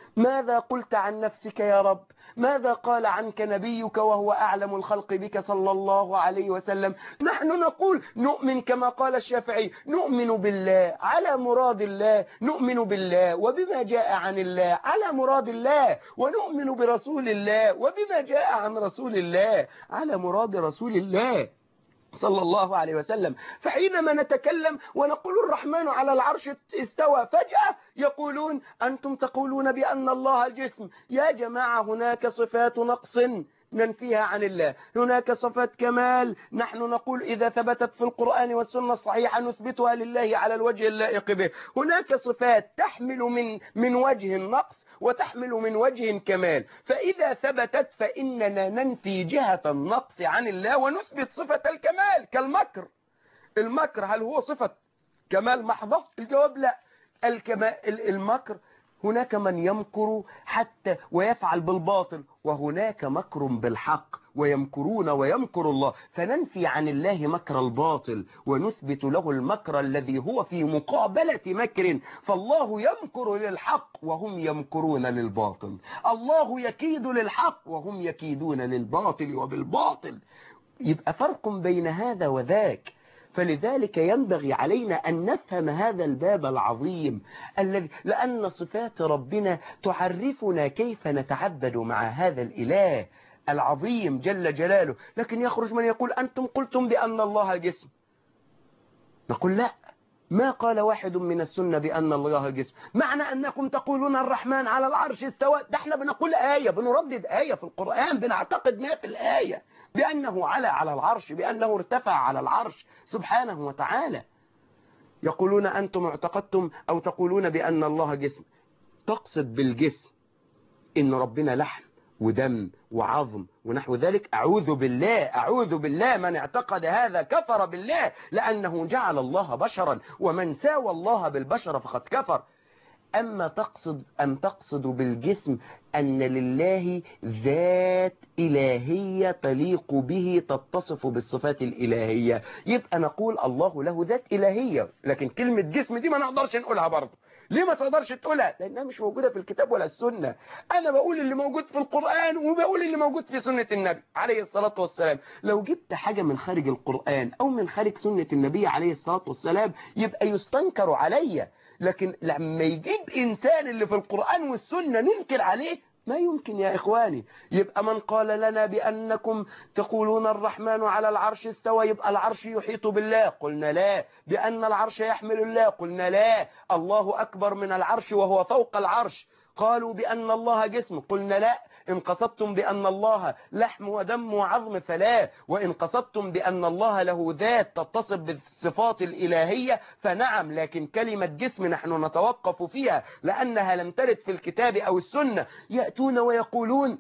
ماذا قلت عن نفسك يا رب ماذا قال عنك نبيك وهو أعلم الخلق بك صلى الله عليه وسلم نحن نقول نؤمن كما قال الشافعي نؤمن بالله على مراد الله نؤمن بالله وبما جاء عن الله على مراد الله ونؤمن برسول الله وبما جاء عن رسول الله على مراد رسول الله صلى الله عليه وسلم فحينما نتكلم ونقول الرحمن على العرش استوى فجأة يقولون أنتم تقولون بأن الله الجسم يا جماعة هناك صفات نقص ننفيها عن الله هناك صفات كمال نحن نقول إذا ثبتت في القرآن والسنة الصحيحة نثبتها لله على الوجه اللائق به هناك صفات تحمل من من وجه النقص وتحمل من وجه كمال فإذا ثبتت فإننا ننفي جهة النقص عن الله ونثبت صفة الكمال كالمكر المكر هل هو صفة كمال محضة الجواب لا الكمال المكر هناك من يمكر حتى ويفعل بالباطل وهناك مكر بالحق ويمكرون ويمكر الله فننفي عن الله مكر الباطل ونثبت له المكر الذي هو في مقابلة مكر فالله يمكر للحق وهم يمكرون للباطل الله يكيد للحق وهم يكيدون للباطل وبالباطل يبقى فرق بين هذا وذاك فلذلك ينبغي علينا أن نفهم هذا الباب العظيم الذي لأن صفات ربنا تعرفنا كيف نتعبد مع هذا الإله العظيم جل جلاله لكن يخرج من يقول أنتم قلتم بأن الله جسم نقول لا ما قال واحد من السنة بأن الله جسم معنى أنكم تقولون الرحمن على العرش استوى ده احنا بنقول آية بنردد آية في القرآن بنعتقد ما في الآية بأنه على على العرش بأنه ارتفع على العرش سبحانه وتعالى يقولون أنتم اعتقدتم أو تقولون بأن الله جسم تقصد بالجسم إن ربنا لحم ودم وعظم ونحو ذلك أعوذ بالله أعوذ بالله من اعتقد هذا كفر بالله لأنه جعل الله بشرا ومن ساوى الله بالبشر فقد كفر أما تقصد أن تقصد بالجسم أن لله ذات إلهية تليق به تتصف بالصفات الإلهية يبقى نقول الله له ذات إلهية لكن كلمة جسم دي ما نقدرش نقولها برضه ليه ما تقدرش تقولها لأنها مش موجودة في الكتاب ولا السنة أنا بقول اللي موجود في القرآن وبقول اللي موجود في سنة النبي عليه الصلاة والسلام لو جبت حاجة من خارج القرآن أو من خارج سنة النبي عليه الصلاة والسلام يبقى يستنكر عليا لكن لما يجيب إنسان اللي في القرآن والسنة ننكر عليه ما يمكن يا إخواني يبقى من قال لنا بأنكم تقولون الرحمن على العرش استوى يبقى العرش يحيط بالله قلنا لا بأن العرش يحمل الله قلنا لا الله أكبر من العرش وهو فوق العرش قالوا بأن الله جسم قلنا لا إن قصدتم بأن الله لحم ودم وعظم فلا وإن قصدتم بأن الله له ذات تتصف بالصفات الإلهية فنعم لكن كلمة جسم نحن نتوقف فيها لأنها لم ترد في الكتاب أو السنة يأتون ويقولون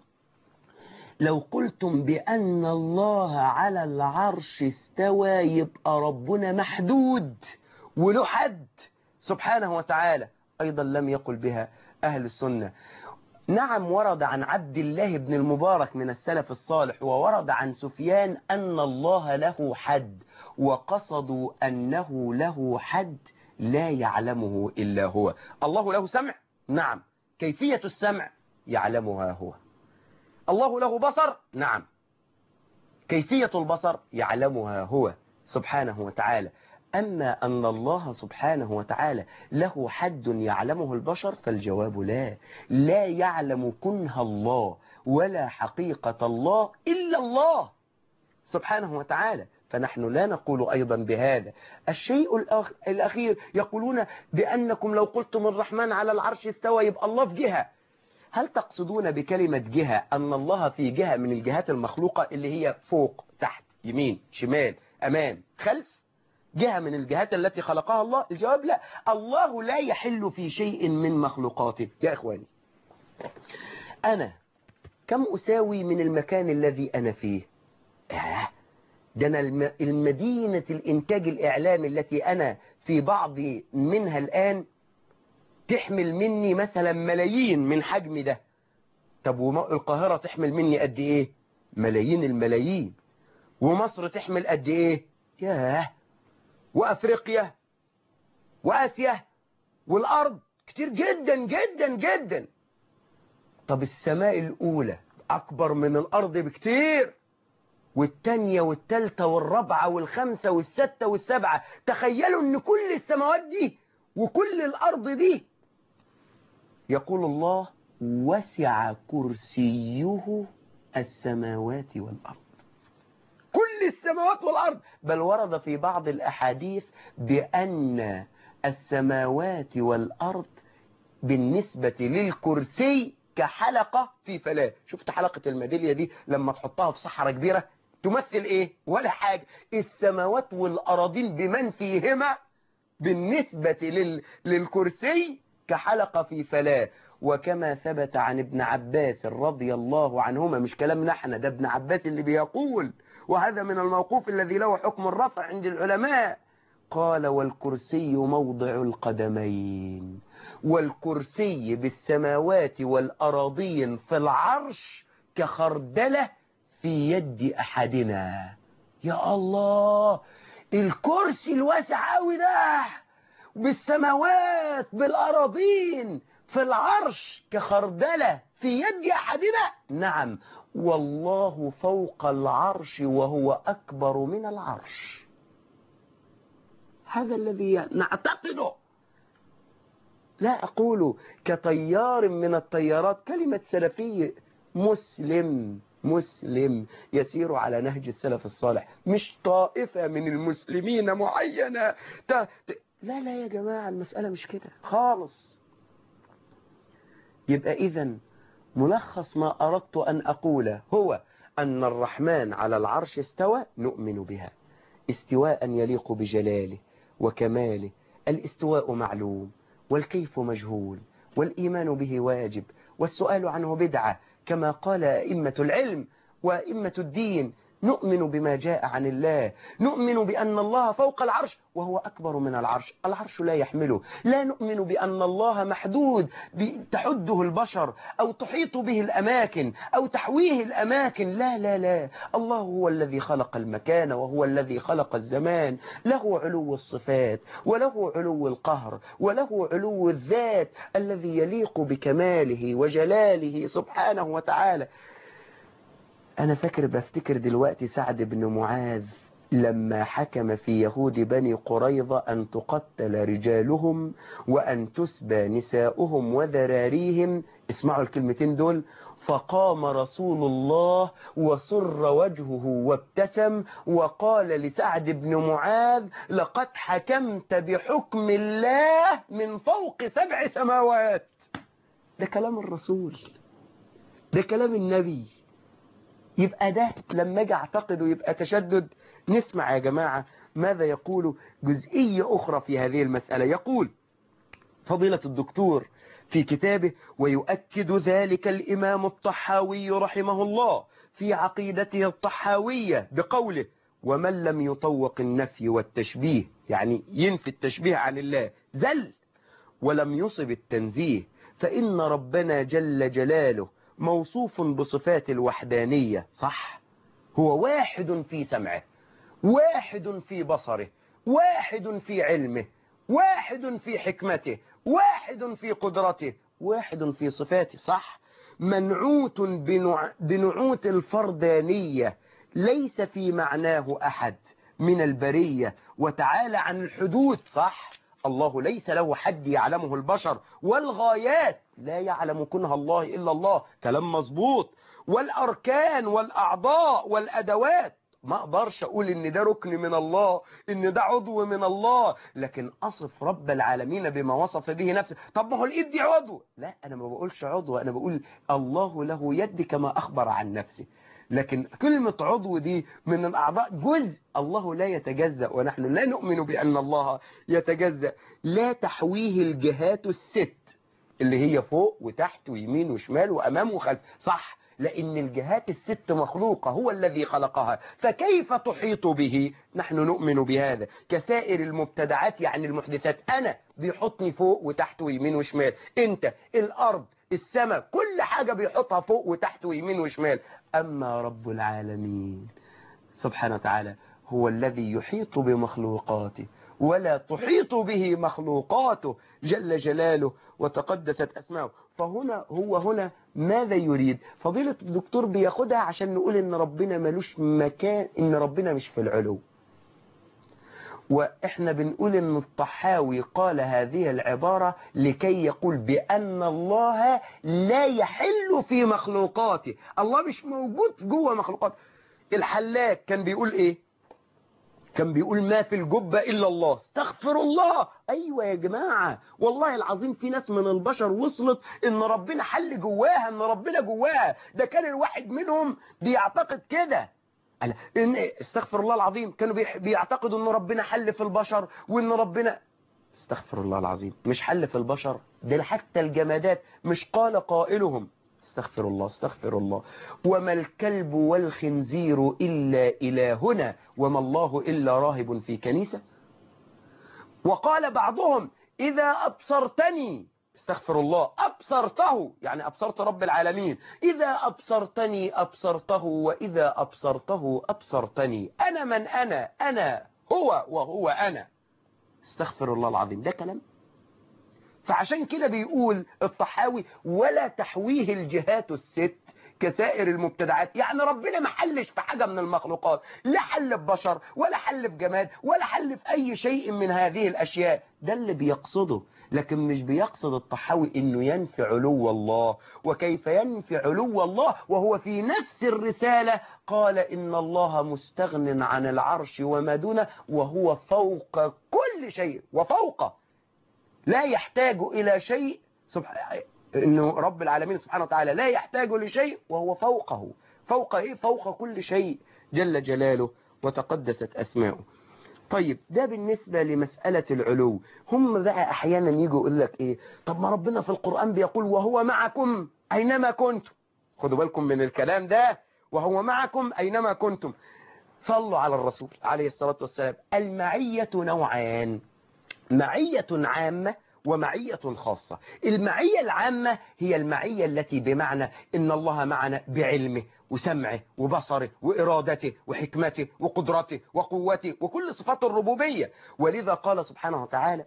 لو قلتم بأن الله على العرش استوى يبقى ربنا محدود وله حد سبحانه وتعالى أيضا لم يقل بها أهل السنة نعم ورد عن عبد الله بن المبارك من السلف الصالح وورد عن سفيان أن الله له حد وقصدوا أنه له حد لا يعلمه إلا هو الله له سمع نعم كيفية السمع يعلمها هو الله له بصر نعم كيفية البصر يعلمها هو سبحانه وتعالى أما أن الله سبحانه وتعالى له حد يعلمه البشر فالجواب لا لا يعلم كنه الله ولا حقيقة الله إلا الله سبحانه وتعالى فنحن لا نقول أيضا بهذا الشيء الأخير يقولون بأنكم لو قلتم الرحمن على العرش استوى يبقى الله في جهة هل تقصدون بكلمة جهة أن الله في جهة من الجهات المخلوقة اللي هي فوق تحت يمين شمال أمام خلف جهة من الجهات التي خلقها الله الجواب لا الله لا يحل في شيء من مخلوقاته يا إخواني أنا كم أساوي من المكان الذي أنا فيه آه ده أنا المدينة الإنتاج الإعلامي التي أنا في بعض منها الآن تحمل مني مثلا ملايين من حجم ده طب القاهرة تحمل مني قد إيه ملايين الملايين ومصر تحمل قد إيه ياه وأفريقيا وآسيا والأرض كتير جدا جدا جدا طب السماء الأولى أكبر من الأرض بكتير والتانية والتالتة والرابعة والخمسة والستة والسبعة تخيلوا ان كل السماوات دي وكل الأرض دي يقول الله وسع كرسيه السماوات والأرض كل السماوات والأرض بل ورد في بعض الأحاديث بأن السماوات والأرض بالنسبة للكرسي كحلقة في فلاة شفت حلقة الميدالية دي لما تحطها في صحراء كبيرة تمثل ايه ولا حاجة السماوات والأراضين بمن فيهما بالنسبة لل... للكرسي كحلقة في فلاة وكما ثبت عن ابن عباس رضي الله عنهما مش كلامنا احنا ده ابن عباس اللي بيقول وهذا من الموقوف الذي له حكم الرفع عند العلماء قال والكرسي موضع القدمين والكرسي بالسماوات والأراضين في العرش كخردلة في يد أحدنا يا الله الكرسي الواسع قوي ده بالسماوات بالأراضين في العرش كخردلة في يد أحدنا نعم والله فوق العرش وهو أكبر من العرش هذا الذي نعتقده لا أقول كطيار من الطيارات كلمة سلفي مسلم مسلم يسير على نهج السلف الصالح مش طائفة من المسلمين معينة ت... ت... لا لا يا جماعة المسألة مش كده خالص يبقى إذا ملخص ما أردت أن أقوله هو أن الرحمن على العرش استوى نؤمن بها استواء يليق بجلاله وكماله الاستواء معلوم والكيف مجهول والإيمان به واجب والسؤال عنه بدعة كما قال أئمة العلم وأئمة الدين نؤمن بما جاء عن الله نؤمن بأن الله فوق العرش وهو أكبر من العرش العرش لا يحمله لا نؤمن بأن الله محدود تحده البشر أو تحيط به الأماكن أو تحويه الأماكن لا لا لا الله هو الذي خلق المكان وهو الذي خلق الزمان له علو الصفات وله علو القهر وله علو الذات الذي يليق بكماله وجلاله سبحانه وتعالى أنا فاكر بفتكر دلوقتي سعد بن معاذ لما حكم في يهود بني قريظة أن تقتل رجالهم وأن تسبى نساؤهم وذراريهم اسمعوا الكلمتين دول فقام رسول الله وسر وجهه وابتسم وقال لسعد بن معاذ لقد حكمت بحكم الله من فوق سبع سماوات ده كلام الرسول ده كلام النبي يبقى ده لما اجي اعتقد ويبقى تشدد نسمع يا جماعة ماذا يقول جزئية أخرى في هذه المسألة يقول فضيلة الدكتور في كتابه ويؤكد ذلك الإمام الطحاوي رحمه الله في عقيدته الطحاوية بقوله ومن لم يطوق النفي والتشبيه يعني ينفي التشبيه عن الله زل ولم يصب التنزيه فإن ربنا جل جلاله موصوف بصفات الوحدانية صح هو واحد في سمعه واحد في بصره واحد في علمه واحد في حكمته واحد في قدرته واحد في صفاته صح منعوت بنوع بنعوت الفردانية ليس في معناه أحد من البرية وتعالى عن الحدود صح الله ليس له حد يعلمه البشر والغايات لا يعلم كنها الله إلا الله كلام مظبوط والأركان والأعضاء والأدوات ما أقدرش أقول إن ده ركن من الله إن ده عضو من الله لكن أصف رب العالمين بما وصف به نفسه طب ما هو الإيد دي عضو لا أنا ما بقولش عضو أنا بقول الله له يد كما أخبر عن نفسه لكن كلمة عضو دي من الأعضاء جزء الله لا يتجزأ ونحن لا نؤمن بأن الله يتجزأ لا تحويه الجهات الست اللي هي فوق وتحت ويمين وشمال وأمام وخلف صح لأن الجهات الست مخلوقة هو الذي خلقها فكيف تحيط به نحن نؤمن بهذا كسائر المبتدعات يعني المحدثات أنا بيحطني فوق وتحت ويمين وشمال أنت الأرض السماء كل حاجة بيحطها فوق وتحت ويمين وشمال أما رب العالمين سبحانه وتعالى هو الذي يحيط بمخلوقاته ولا تحيط به مخلوقاته جل جلاله وتقدست أسماؤه فهنا هو هنا ماذا يريد فضيلة الدكتور بياخدها عشان نقول ان ربنا ملوش مكان ان ربنا مش في العلو واحنا بنقول ان الطحاوي قال هذه العبارة لكي يقول بان الله لا يحل في مخلوقاته الله مش موجود جوه مخلوقاته الحلاك كان بيقول ايه كان بيقول ما في الجبة إلا الله استغفر الله أيوة يا جماعة والله العظيم في ناس من البشر وصلت إن ربنا حل جواها إن ربنا جواها ده كان الواحد منهم بيعتقد كده قال إن استغفر الله العظيم كانوا بيح- بيعتقدوا إن ربنا حل في البشر وإن ربنا استغفر الله العظيم مش حل في البشر ده حتى الجمادات مش قال قائلهم استغفر الله استغفر الله وما الكلب والخنزير إلا إلهنا وما الله إلا راهب في كنيسة وقال بعضهم إذا أبصرتني استغفر الله أبصرته يعني أبصرت رب العالمين إذا أبصرتني أبصرته وإذا أبصرته أبصرتني أنا من أنا أنا هو وهو أنا استغفر الله العظيم ده كلام فعشان كده بيقول الطحاوي ولا تحويه الجهات الست كسائر المبتدعات يعني ربنا ما حلش في حاجة من المخلوقات لا حل في بشر ولا حل في جماد ولا حل في أي شيء من هذه الأشياء ده اللي بيقصده لكن مش بيقصد الطحاوي انه ينفي علو الله وكيف ينفي علو الله وهو في نفس الرسالة قال ان الله مستغن عن العرش وما دونه وهو فوق كل شيء وفوقه لا يحتاج إلى شيء سبح... إنه رب العالمين سبحانه وتعالى لا يحتاج لشيء وهو فوقه فوق إيه فوق كل شيء جل جلاله وتقدست أسماؤه طيب ده بالنسبة لمسألة العلو هم بقى أحيانا يجوا يقول لك إيه طب ما ربنا في القرآن بيقول وهو معكم أينما كنتم خدوا بالكم من الكلام ده وهو معكم أينما كنتم صلوا على الرسول عليه الصلاة والسلام المعية نوعان معية عامة ومعية خاصة المعية العامة هي المعية التي بمعنى إن الله معنا بعلمه وسمعه وبصره وإرادته وحكمته وقدرته وقوته وكل صفات الربوبية ولذا قال سبحانه وتعالى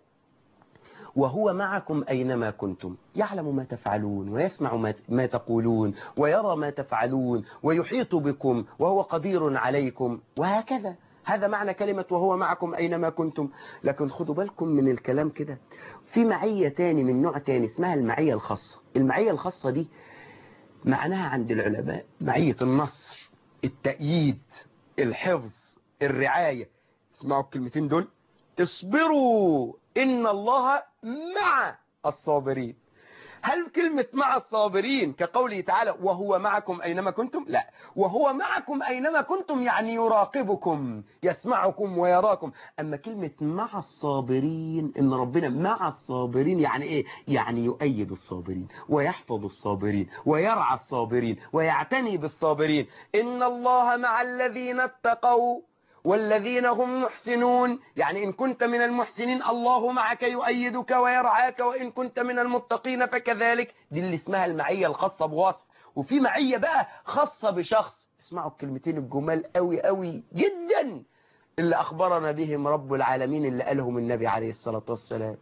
وهو معكم أينما كنتم يعلم ما تفعلون ويسمع ما- ما تقولون ويرى ما تفعلون ويحيط بكم وهو قدير عليكم وهكذا هذا معنى كلمة وهو معكم أينما كنتم لكن خدوا بالكم من الكلام كده في معية تاني من نوع تاني اسمها المعية الخاصة المعية الخاصة دي معناها عند العلماء معية النصر التأييد الحفظ الرعاية اسمعوا الكلمتين دول اصبروا إن الله مع الصابرين هل كلمة مع الصابرين كقوله تعالى وهو معكم أينما كنتم لا وهو معكم أينما كنتم يعني يراقبكم يسمعكم ويراكم أما كلمة مع الصابرين إن ربنا مع الصابرين يعني إيه يعني يؤيد الصابرين ويحفظ الصابرين ويرعى الصابرين ويعتني بالصابرين إن الله مع الذين اتقوا والذين هم محسنون يعني إن كنت من المحسنين الله معك يؤيدك ويرعاك وإن كنت من المتقين فكذلك دي اللي اسمها المعية الخاصة بوصف وفي معية بقى خاصة بشخص اسمعوا الكلمتين الجمال قوي قوي جدا اللي أخبرنا بهم رب العالمين اللي قالهم النبي عليه الصلاة والسلام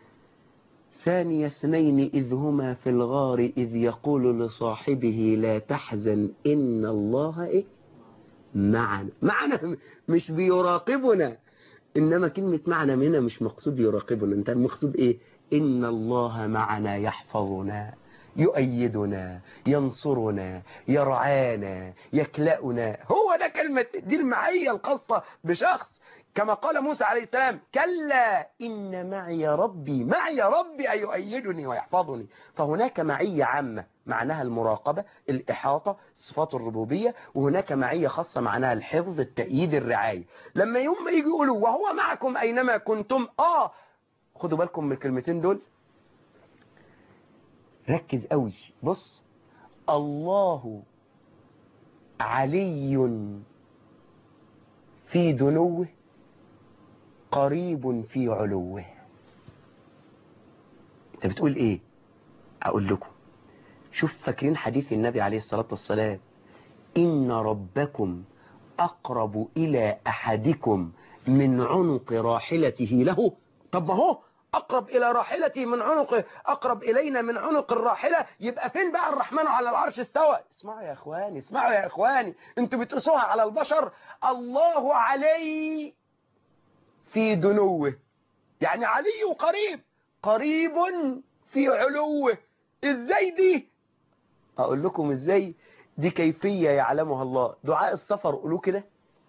ثاني اثنين إذ هما في الغار إذ يقول لصاحبه لا تحزن إن الله إيه معنا معنا مش بيراقبنا إنما كلمة معنا هنا مش مقصود يراقبنا انت المقصود إيه إن الله معنا يحفظنا يؤيدنا ينصرنا يرعانا يكلأنا هو ده كلمة دي المعية الخاصة بشخص كما قال موسى عليه السلام كلا إن معي ربي معي ربي أن يؤيدني ويحفظني فهناك معية عامة معناها المراقبة الإحاطة صفات الربوبية وهناك معية خاصة معناها الحفظ التأييد الرعاية لما يوم ما يجي يقولوا وهو معكم أينما كنتم آه خدوا بالكم من الكلمتين دول ركز قوي بص الله علي في دنوه قريب في علوه انت بتقول ايه اقول لكم شوف فاكرين حديث النبي عليه الصلاة والسلام إن ربكم أقرب إلى أحدكم من عنق راحلته له طب ما هو أقرب إلى راحلته من عنق أقرب إلينا من عنق الراحلة يبقى فين بقى الرحمن على العرش استوى اسمعوا يا إخواني اسمعوا يا إخواني انتوا بتقيسوها على البشر الله علي في دنوه يعني علي قريب قريب في علوه ازاي دي اقول لكم ازاي دي كيفية يعلمها الله دعاء السفر قولوا كده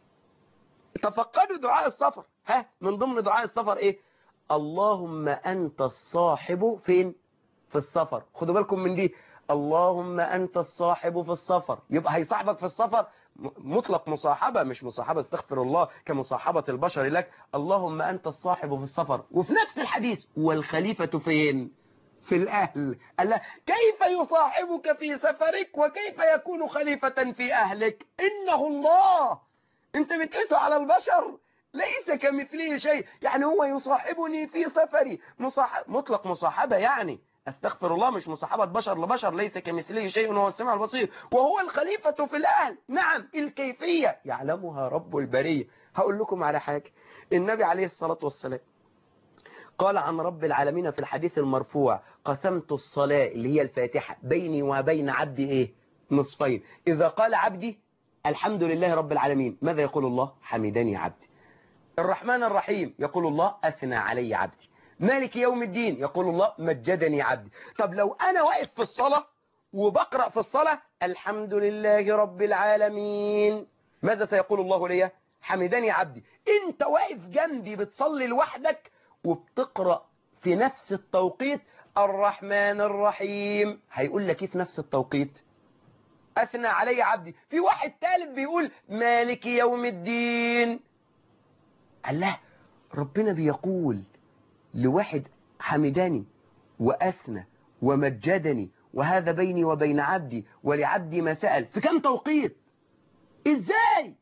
تفقدوا دعاء السفر ها من ضمن دعاء السفر ايه اللهم انت الصاحب فين في السفر خدوا بالكم من دي اللهم انت الصاحب في السفر يبقى هيصاحبك في السفر مطلق مصاحبة مش مصاحبة استغفر الله كمصاحبة البشر لك اللهم أنت الصاحب في السفر وفي نفس الحديث والخليفة فين في الأهل قال له كيف يصاحبك في سفرك وكيف يكون خليفة في أهلك إنه الله أنت بتقيسه على البشر ليس كمثله شيء يعني هو يصاحبني في سفري مصاحب مطلق مصاحبة يعني استغفر الله مش مصاحبة بشر لبشر ليس كمثله شيء وهو السمع البصير وهو الخليفة في الأهل نعم الكيفية يعلمها رب البرية هقول لكم على حاجة النبي عليه الصلاة والسلام قال عن رب العالمين في الحديث المرفوع قسمت الصلاة اللي هي الفاتحة بيني وبين عبدي ايه نصفين إذا قال عبدي الحمد لله رب العالمين ماذا يقول الله حمدني عبدي الرحمن الرحيم يقول الله أثنى علي عبدي مالك يوم الدين يقول الله مجدني عبدي طب لو أنا واقف في الصلاة وبقرأ في الصلاة الحمد لله رب العالمين ماذا سيقول الله لي حمدني عبدي انت واقف جنبي بتصلي لوحدك وبتقرأ في نفس التوقيت الرحمن الرحيم هيقول لك ايه في نفس التوقيت أثنى علي عبدي في واحد ثالث بيقول مالك يوم الدين الله ربنا بيقول لواحد حمدني وأثنى ومجدني وهذا بيني وبين عبدي ولعبدي ما سأل في كم توقيت ازاي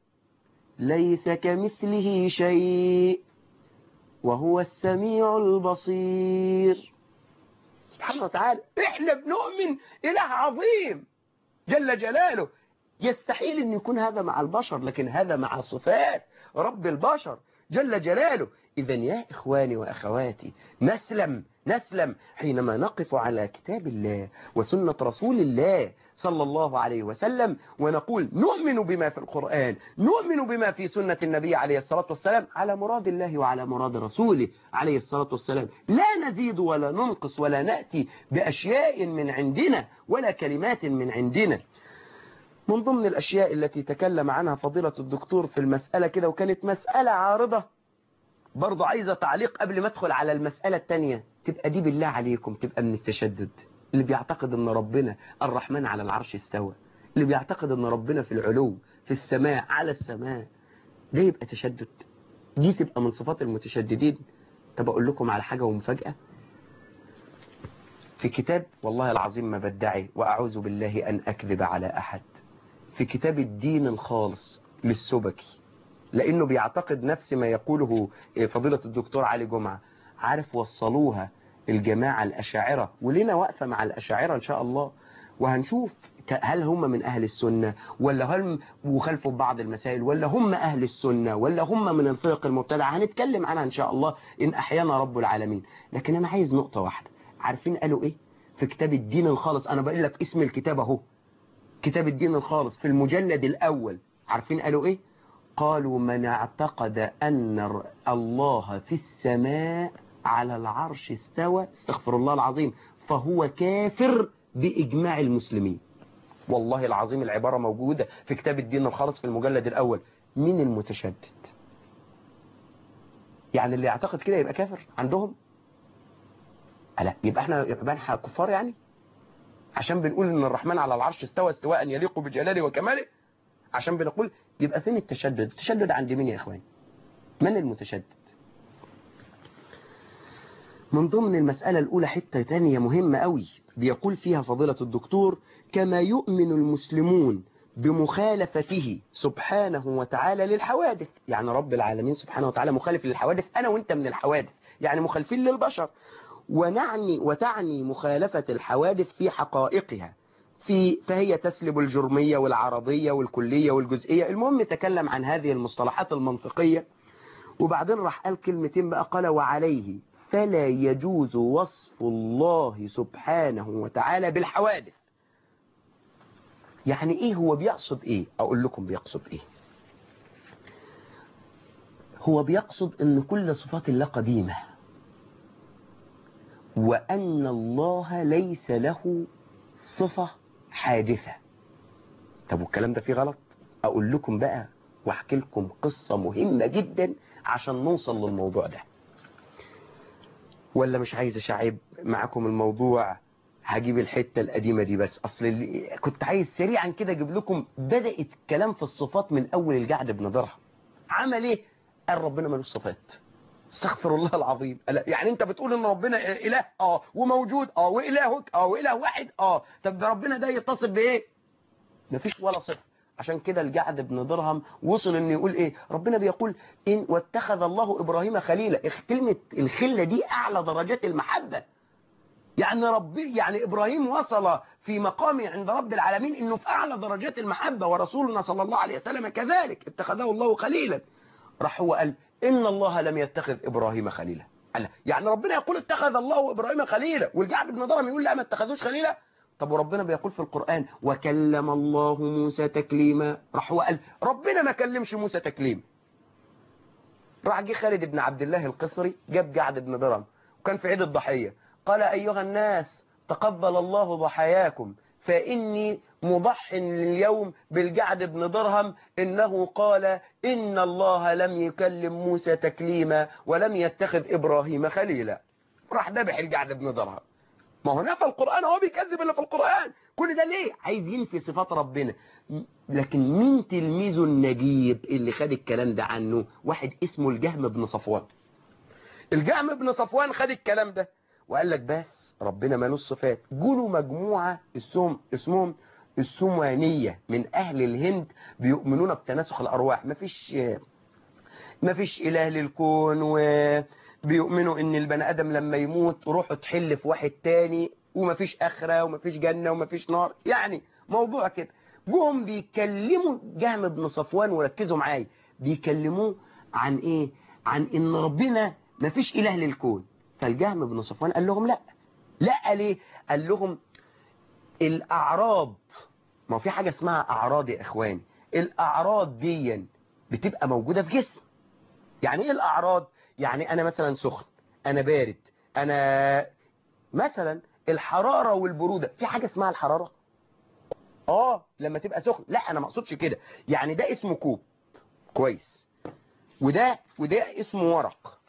ليس كمثله شيء وهو السميع البصير سبحانه وتعالى احنا بنؤمن إله عظيم جل جلاله يستحيل أن يكون هذا مع البشر لكن هذا مع صفات رب البشر جل جلاله إذا يا إخواني وأخواتي نسلم نسلم حينما نقف على كتاب الله وسنة رسول الله صلى الله عليه وسلم ونقول نؤمن بما في القرآن نؤمن بما في سنة النبي عليه الصلاة والسلام على مراد الله وعلى مراد رسوله عليه الصلاة والسلام لا نزيد ولا ننقص ولا نأتي بأشياء من عندنا ولا كلمات من عندنا من ضمن الأشياء التي تكلم عنها فضيلة الدكتور في المسألة كده وكانت مسألة عارضة برضو عايزة تعليق قبل ما ادخل على المسألة التانية تبقى دي بالله عليكم تبقى من التشدد اللي بيعتقد ان ربنا الرحمن على العرش استوى اللي بيعتقد ان ربنا في العلو في السماء على السماء ده يبقى تشدد دي تبقى من صفات المتشددين طب اقول لكم على حاجة ومفاجأة في كتاب والله العظيم ما بدعي وأعوذ بالله أن أكذب على أحد في كتاب الدين الخالص للسبكي لأنه بيعتقد نفس ما يقوله فضيلة الدكتور علي جمعة عارف وصلوها الجماعة الأشاعرة ولنا وقفة مع الأشاعرة إن شاء الله وهنشوف هل هم من أهل السنة ولا هم وخلفوا بعض المسائل ولا هم أهل السنة ولا هم من الفرق المبتدعة هنتكلم عنها إن شاء الله إن أحيانا رب العالمين لكن أنا عايز نقطة واحدة عارفين قالوا إيه في كتاب الدين الخالص أنا بقول لك اسم الكتاب أهو كتاب الدين الخالص في المجلد الأول عارفين قالوا إيه قالوا من اعتقد أن الله في السماء على العرش استوى استغفر الله العظيم فهو كافر بإجماع المسلمين والله العظيم العبارة موجودة في كتاب الدين الخالص في المجلد الأول مين المتشدد يعني اللي يعتقد كده يبقى كافر عندهم لا يبقى احنا يبقى احنا كفار يعني عشان بنقول ان الرحمن على العرش استوى استواء يليق بجلاله وكماله عشان بنقول يبقى فين التشدد التشدد عند مين يا اخوان من المتشدد من ضمن المسألة الأولى حتة تانية مهمة قوي بيقول فيها فضيلة الدكتور كما يؤمن المسلمون بمخالفته سبحانه وتعالى للحوادث يعني رب العالمين سبحانه وتعالى مخالف للحوادث أنا وإنت من الحوادث يعني مخالفين للبشر ونعني وتعني مخالفة الحوادث في حقائقها في فهي تسلب الجرمية والعرضية والكلية والجزئية المهم تكلم عن هذه المصطلحات المنطقية وبعدين راح قال كلمتين بقى قال وعليه فلا يجوز وصف الله سبحانه وتعالى بالحوادث يعني ايه هو بيقصد ايه اقول لكم بيقصد ايه هو بيقصد ان كل صفات الله قديمة وان الله ليس له صفة حادثة طب والكلام ده فيه غلط اقول لكم بقى واحكي لكم قصة مهمة جدا عشان نوصل للموضوع ده ولا مش عايز اشعب معاكم الموضوع هجيب الحتة القديمة دي بس اصل اللي كنت عايز سريعا كده اجيب لكم بدأت الكلام في الصفات من اول الجعد بن درهم عمل ايه قال ربنا ملوش صفات استغفر الله العظيم قال يعني انت بتقول ان ربنا اله اه وموجود اه والهك اه واله واحد اه طب ده ربنا ده يتصف بايه مفيش ولا صفه عشان كده الجعد بن درهم وصل انه يقول ايه ربنا بيقول ان واتخذ الله ابراهيم خليلا كلمه الخله دي اعلى درجات المحبه يعني ربي يعني ابراهيم وصل في مقامه عند رب العالمين انه في اعلى درجات المحبه ورسولنا صلى الله عليه وسلم كذلك اتخذه الله خليلا راح هو قال ان الله لم يتخذ ابراهيم خليلا قال يعني ربنا يقول اتخذ الله ابراهيم خليلا والجعد بن درهم يقول لا ما اتخذوش خليلا طب وربنا بيقول في القرآن وكلم الله موسى تكليما راح هو قال ربنا ما كلمش موسى تكليم راح جه خالد بن عبد الله القصري جاب جعد بن درهم وكان في عيد الضحية قال أيها الناس تقبل الله ضحاياكم فإني مضح اليوم بالجعد بن درهم إنه قال إن الله لم يكلم موسى تكليما ولم يتخذ إبراهيم خليلا راح ذبح الجعد بن درهم ما هو نفى القرآن هو بيكذب اللي في القرآن كل ده ليه عايز ينفي صفات ربنا لكن مين تلميذه النجيب اللي خد الكلام ده عنه واحد اسمه الجهم بن صفوان الجهم بن صفوان خد الكلام ده وقال لك بس ربنا مالوش صفات جولوا مجموعة اسمهم اسمهم السمانية من أهل الهند بيؤمنون بتناسخ الأرواح مفيش مفيش إله للكون و بيؤمنوا ان البني ادم لما يموت روحه تحل في واحد تاني ومفيش اخره ومفيش جنه ومفيش نار يعني موضوع كده جم بيكلموا جهم بن صفوان وركزوا معايا بيكلموه عن ايه عن ان ربنا مفيش اله للكون فالجهم بن صفوان قال لهم لا لا ليه قال لهم الاعراض ما في حاجه اسمها اعراض يا اخواني الاعراض دي بتبقى موجوده في جسم يعني ايه الاعراض يعني أنا مثلا سخن أنا بارد أنا مثلا الحرارة والبرودة في حاجة اسمها الحرارة آه لما تبقى سخن لا أنا ما اقصدش كده يعني ده اسمه كوب كويس وده وده اسمه ورق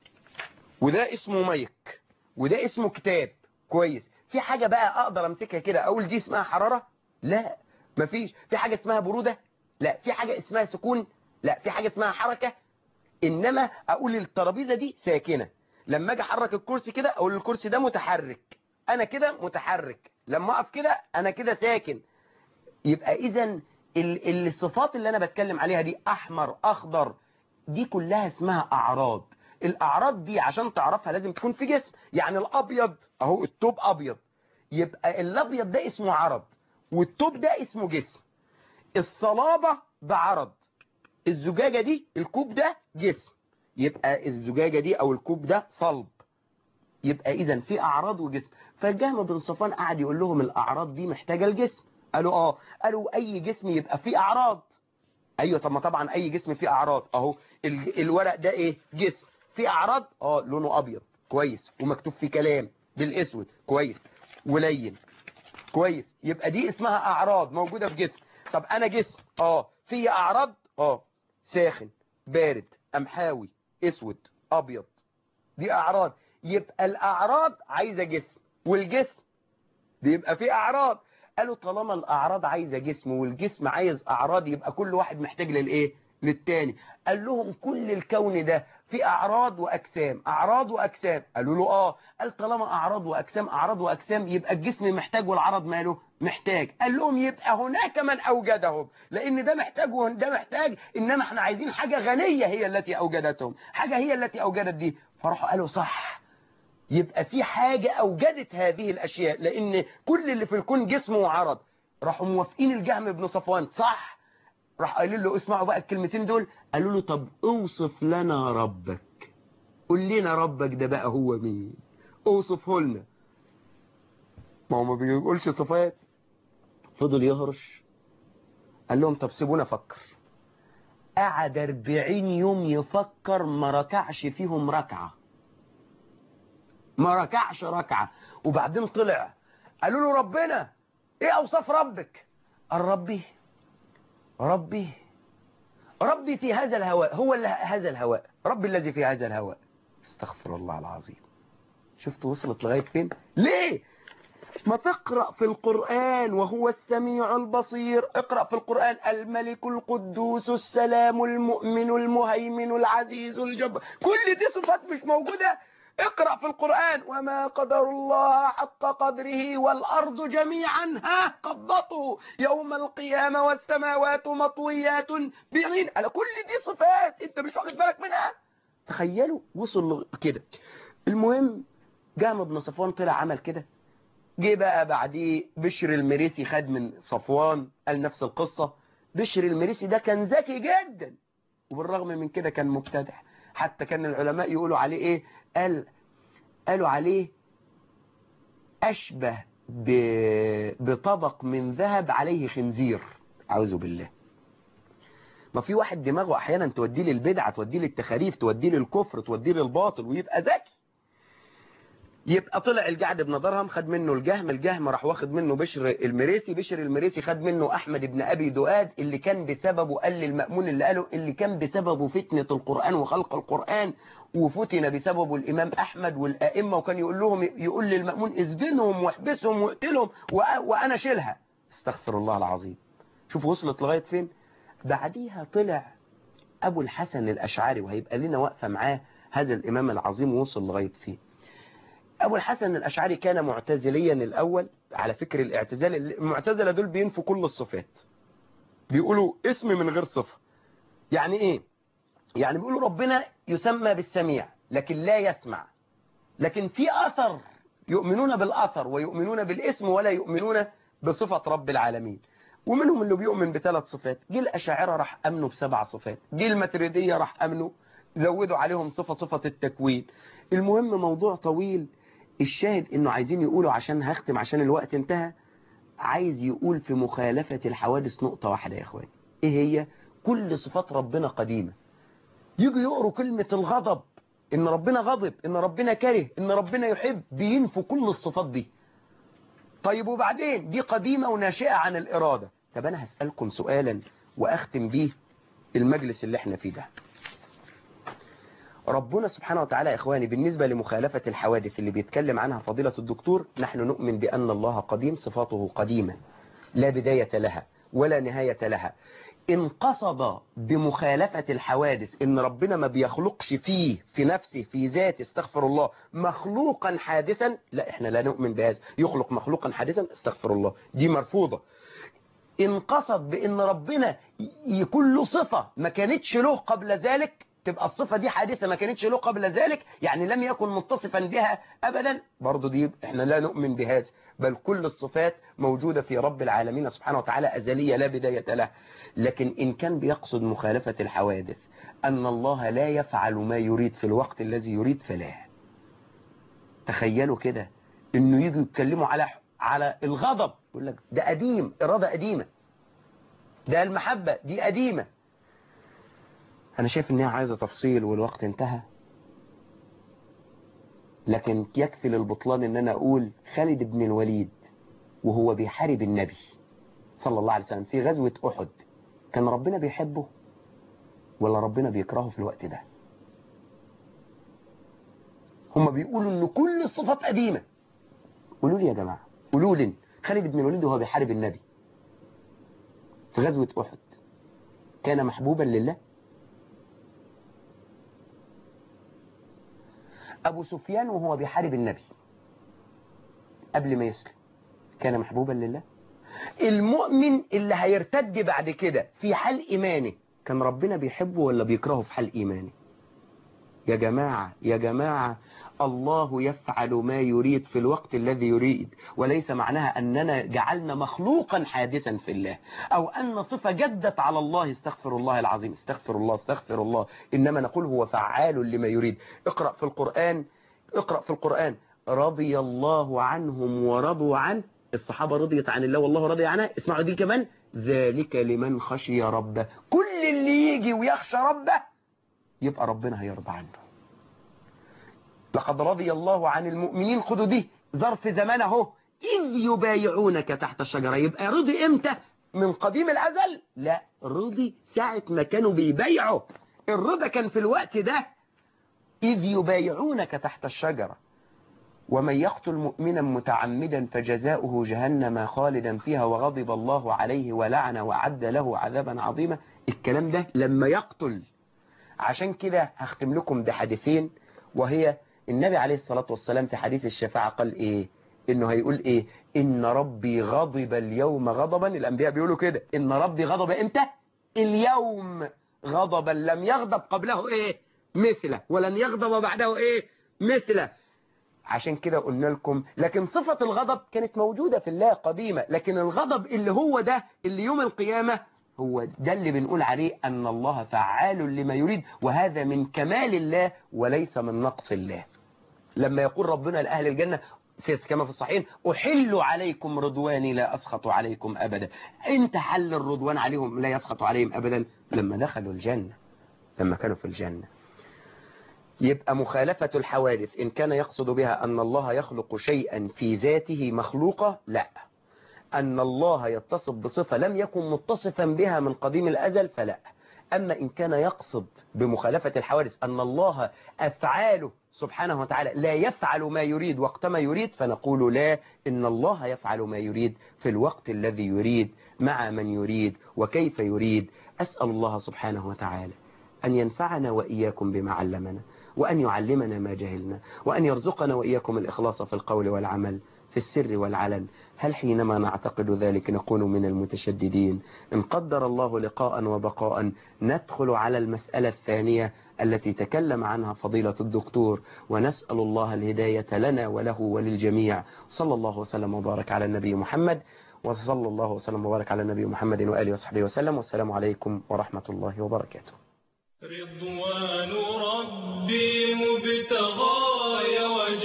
وده اسمه مايك وده اسمه كتاب كويس في حاجة بقى أقدر أمسكها كده أقول دي اسمها حرارة لا مفيش في حاجة اسمها برودة لا في حاجة اسمها سكون لا في حاجة اسمها حركة انما اقول الترابيزه دي ساكنه لما اجي احرك الكرسي كده اقول الكرسي ده متحرك انا كده متحرك لما اقف كده انا كده ساكن يبقى اذا الصفات اللي انا بتكلم عليها دي احمر اخضر دي كلها اسمها اعراض الاعراض دي عشان تعرفها لازم تكون في جسم يعني الابيض اهو التوب ابيض يبقى الابيض ده اسمه عرض والتوب ده اسمه جسم الصلابه ده عرض الزجاجة دي الكوب ده جسم يبقى الزجاجة دي او الكوب ده صلب يبقى اذا في اعراض وجسم فالجهم بن صفوان قعد يقول لهم الاعراض دي محتاجة الجسم قالوا اه قالوا اي جسم يبقى فيه اعراض ايوه طب ما طبعا اي جسم فيه اعراض اهو الورق ده ايه جسم فيه اعراض اه لونه ابيض كويس ومكتوب فيه كلام بالاسود كويس ولين كويس يبقى دي اسمها اعراض موجودة في جسم طب انا جسم اه في اعراض اه ساخن بارد أمحاوي اسود ابيض دي اعراض يبقى الاعراض عايزة جسم والجسم بيبقى فيه اعراض قالوا طالما الاعراض عايزة جسم والجسم عايز اعراض يبقى كل واحد محتاج للايه للتاني قال لهم كل الكون ده في اعراض واجسام اعراض واجسام قالوا له اه قال طالما اعراض واجسام اعراض واجسام يبقى الجسم محتاج والعرض ماله محتاج قال لهم يبقى هناك من اوجدهم لان ده محتاج وده محتاج انما احنا عايزين حاجة غنية هي التي اوجدتهم حاجة هي التي اوجدت دي فراحوا قالوا صح يبقى في حاجة اوجدت هذه الاشياء لان كل اللي في الكون جسم وعرض راحوا موافقين الجهم بن صفوان صح راح قايلين له اسمعوا بقى الكلمتين دول قالوا له طب اوصف لنا ربك قول لنا ربك ده بقى هو مين اوصفه لنا ما هو ما بيقولش صفات فضل يهرش قال لهم طب سيبونا افكر قعد 40 يوم يفكر ما ركعش فيهم ركعة ما ركعش ركعة وبعدين طلع قالوا له ربنا ايه اوصاف ربك قال ربي ربي ربي في هذا الهواء هو اللي هذا الهواء ربي الذي في هذا الهواء استغفر الله العظيم شفت وصلت لغاية فين ليه ما تقرأ في القرآن وهو السميع البصير اقرأ في القرآن الملك القدوس السلام المؤمن المهيمن العزيز الجبار كل دي صفات مش موجودة اقرأ في القرآن وما قدر الله حق قدره والأرض جميعا ها قبضته يوم القيامة والسماوات مطويات بيمين على كل دي صفات انت مش واخد بالك منها تخيلوا وصل كده المهم جام ابن صفوان طلع عمل كده جه بقى بعديه بشر المريسي خد من صفوان قال نفس القصة بشر المريسي ده كان ذكي جدا وبالرغم من كده كان مبتدع حتى كان العلماء يقولوا عليه ايه قال قالوا عليه أشبه ب... بطبق من ذهب عليه خنزير أعوذ بالله ما في واحد دماغه أحيانا توديه للبدعة توديه للتخاريف توديه للكفر توديه للباطل ويبقى ذكي يبقى طلع الجعد بن درهم خد منه الجهم الجهم راح واخد منه بشر المريسي بشر المريسي خد منه أحمد بن أبي دؤاد اللي كان بسببه قال للمأمون اللي قاله اللي كان بسببه فتنة القرآن وخلق القرآن وفتن بسببه الإمام أحمد والأئمة وكان يقول لهم يقول للمأمون اسجنهم واحبسهم واقتلهم وأنا شيلها استغفر الله العظيم شوفوا وصلت لغاية فين بعديها طلع أبو الحسن الأشعري وهيبقى لنا واقفة معاه هذا الإمام العظيم وصل لغاية فين أبو الحسن الأشعري كان معتزليا الأول على فكر الاعتزال المعتزلة دول بينفوا كل الصفات بيقولوا اسم من غير صفة يعني إيه يعني بيقولوا ربنا يسمى بالسميع لكن لا يسمع لكن في أثر يؤمنون بالأثر ويؤمنون بالاسم ولا يؤمنون بصفة رب العالمين ومنهم اللي بيؤمن بثلاث صفات جه الأشاعرة راح أمنوا بسبع صفات جه المتريدية راح أمنوا زودوا عليهم صفة صفة التكوين المهم موضوع طويل الشاهد انه عايزين يقولوا عشان هختم عشان الوقت انتهى عايز يقول في مخالفة الحوادث نقطة واحدة يا اخواني ايه هي كل صفات ربنا قديمة يجوا يقروا كلمة الغضب ان ربنا غضب ان ربنا كره ان ربنا يحب بينفوا كل الصفات دي طيب وبعدين دي قديمة وناشئة عن الإرادة طب أنا هسألكم سؤالا وأختم بيه المجلس اللي احنا فيه ده ربنا سبحانه وتعالى يا إخواني بالنسبة لمخالفة الحوادث اللي بيتكلم عنها فضيلة الدكتور نحن نؤمن بأن الله قديم صفاته قديمة لا بداية لها ولا نهاية لها إن قصد بمخالفة الحوادث إن ربنا ما بيخلقش فيه في نفسه في ذاته استغفر الله مخلوقا حادثا لا إحنا لا نؤمن بهذا يخلق مخلوقا حادثا استغفر الله دي مرفوضة إن قصد بإن ربنا يكون له صفة ما كانتش له قبل ذلك تبقى الصفة دي حادثة ما كانتش له قبل ذلك يعني لم يكن متصفا بها أبدا برضو دي احنا لا نؤمن بهذا بل كل الصفات موجودة في رب العالمين سبحانه وتعالى أزلية لا بداية لها لكن إن كان بيقصد مخالفة الحوادث أن الله لا يفعل ما يريد في الوقت الذي يريد فلا تخيلوا كده إنه يجوا يتكلموا على على الغضب يقول لك ده قديم إرادة قديمة ده المحبة دي قديمة أنا شايف إنها عايزة تفصيل والوقت انتهى لكن يكفي للبطلان إن أنا أقول خالد بن الوليد وهو بيحارب النبي صلى الله عليه وسلم في غزوة أحد كان ربنا بيحبه ولا ربنا بيكرهه في الوقت ده هم بيقولوا إن كل الصفات قديمة قولوا لي يا جماعة قولوا لي خالد بن الوليد وهو بيحارب النبي في غزوة أحد كان محبوبا لله أبو سفيان وهو بيحارب النبي قبل ما يسلم كان محبوبا لله المؤمن اللي هيرتد بعد كده في حال إيمانه كان ربنا بيحبه ولا بيكرهه في حال إيمانه يا جماعة يا جماعة الله يفعل ما يريد في الوقت الذي يريد وليس معناها أننا جعلنا مخلوقا حادثا في الله أو أن صفة جدت على الله استغفر الله العظيم استغفر الله استغفر الله إنما نقول هو فعال لما يريد اقرأ في القرآن اقرأ في القرآن رضي الله عنهم ورضوا عنه الصحابة رضيت عن الله والله رضي عنها اسمعوا دي كمان ذلك لمن خشي ربه كل اللي يجي ويخشى ربه يبقى ربنا هيرضى عنه لقد رضي الله عن المؤمنين خدوا دي ظرف زمان اهو إذ يبايعونك تحت الشجرة يبقى رضي امتى من قديم الأزل لا رضي ساعة ما كانوا بيبايعوا الرضا كان في الوقت ده إذ يبايعونك تحت الشجرة ومن يقتل مؤمنا متعمدا فجزاؤه جهنم خالدا فيها وغضب الله عليه ولعنه وعد له عذابا عظيما الكلام ده لما يقتل عشان كده هختم لكم بحديثين وهي النبي عليه الصلاة والسلام في حديث الشفاعة قال ايه انه هيقول ايه ان ربي غضب اليوم غضبا الانبياء بيقولوا كده ان ربي غضب امتى اليوم غضبا لم يغضب قبله ايه مثله ولن يغضب بعده ايه مثله عشان كده قلنا لكم لكن صفة الغضب كانت موجودة في الله قديمة لكن الغضب اللي هو ده اللي يوم القيامة هو ده اللي بنقول عليه أن الله فعال لما يريد وهذا من كمال الله وليس من نقص الله لما يقول ربنا لأهل الجنة في كما في الصحيحين أحل عليكم رضواني لا أسخط عليكم أبدا انت حل الرضوان عليهم لا يسخط عليهم أبدا لما دخلوا الجنة لما كانوا في الجنة يبقى مخالفة الحوادث إن كان يقصد بها أن الله يخلق شيئا في ذاته مخلوقة لا أن الله يتصف بصفة لم يكن متصفا بها من قديم الأزل فلا أما إن كان يقصد بمخالفة الحوادث أن الله أفعاله سبحانه وتعالى لا يفعل ما يريد وقت ما يريد فنقول لا إن الله يفعل ما يريد في الوقت الذي يريد مع من يريد وكيف يريد أسأل الله سبحانه وتعالى أن ينفعنا وإياكم بما علمنا وأن يعلمنا ما جهلنا وأن يرزقنا وإياكم الإخلاص في القول والعمل في السر والعلن هل حينما نعتقد ذلك نكون من المتشددين إن قدر الله لقاء وبقاء ندخل على المسألة الثانية التي تكلم عنها فضيلة الدكتور ونسأل الله الهداية لنا وله وللجميع صلى الله وسلم وبارك على النبي محمد وصلى الله وسلم وبارك على النبي محمد وآله وصحبه وسلم والسلام عليكم ورحمة الله وبركاته رضوان ربي مبتغاي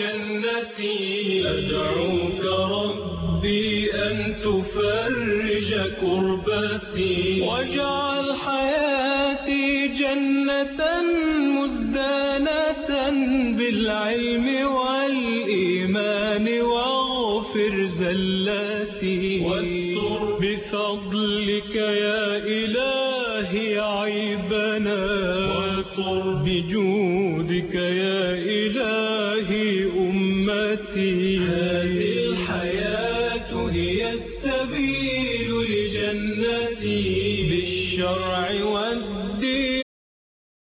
وجنتي أدعوك ربي أن تفرج كربتي واجعل حياتي جنة مزدانة بالعلم والإيمان واغفر زلاتي واستر بفضلك يا إلهي عيبنا واغفر بجودك يا إلهي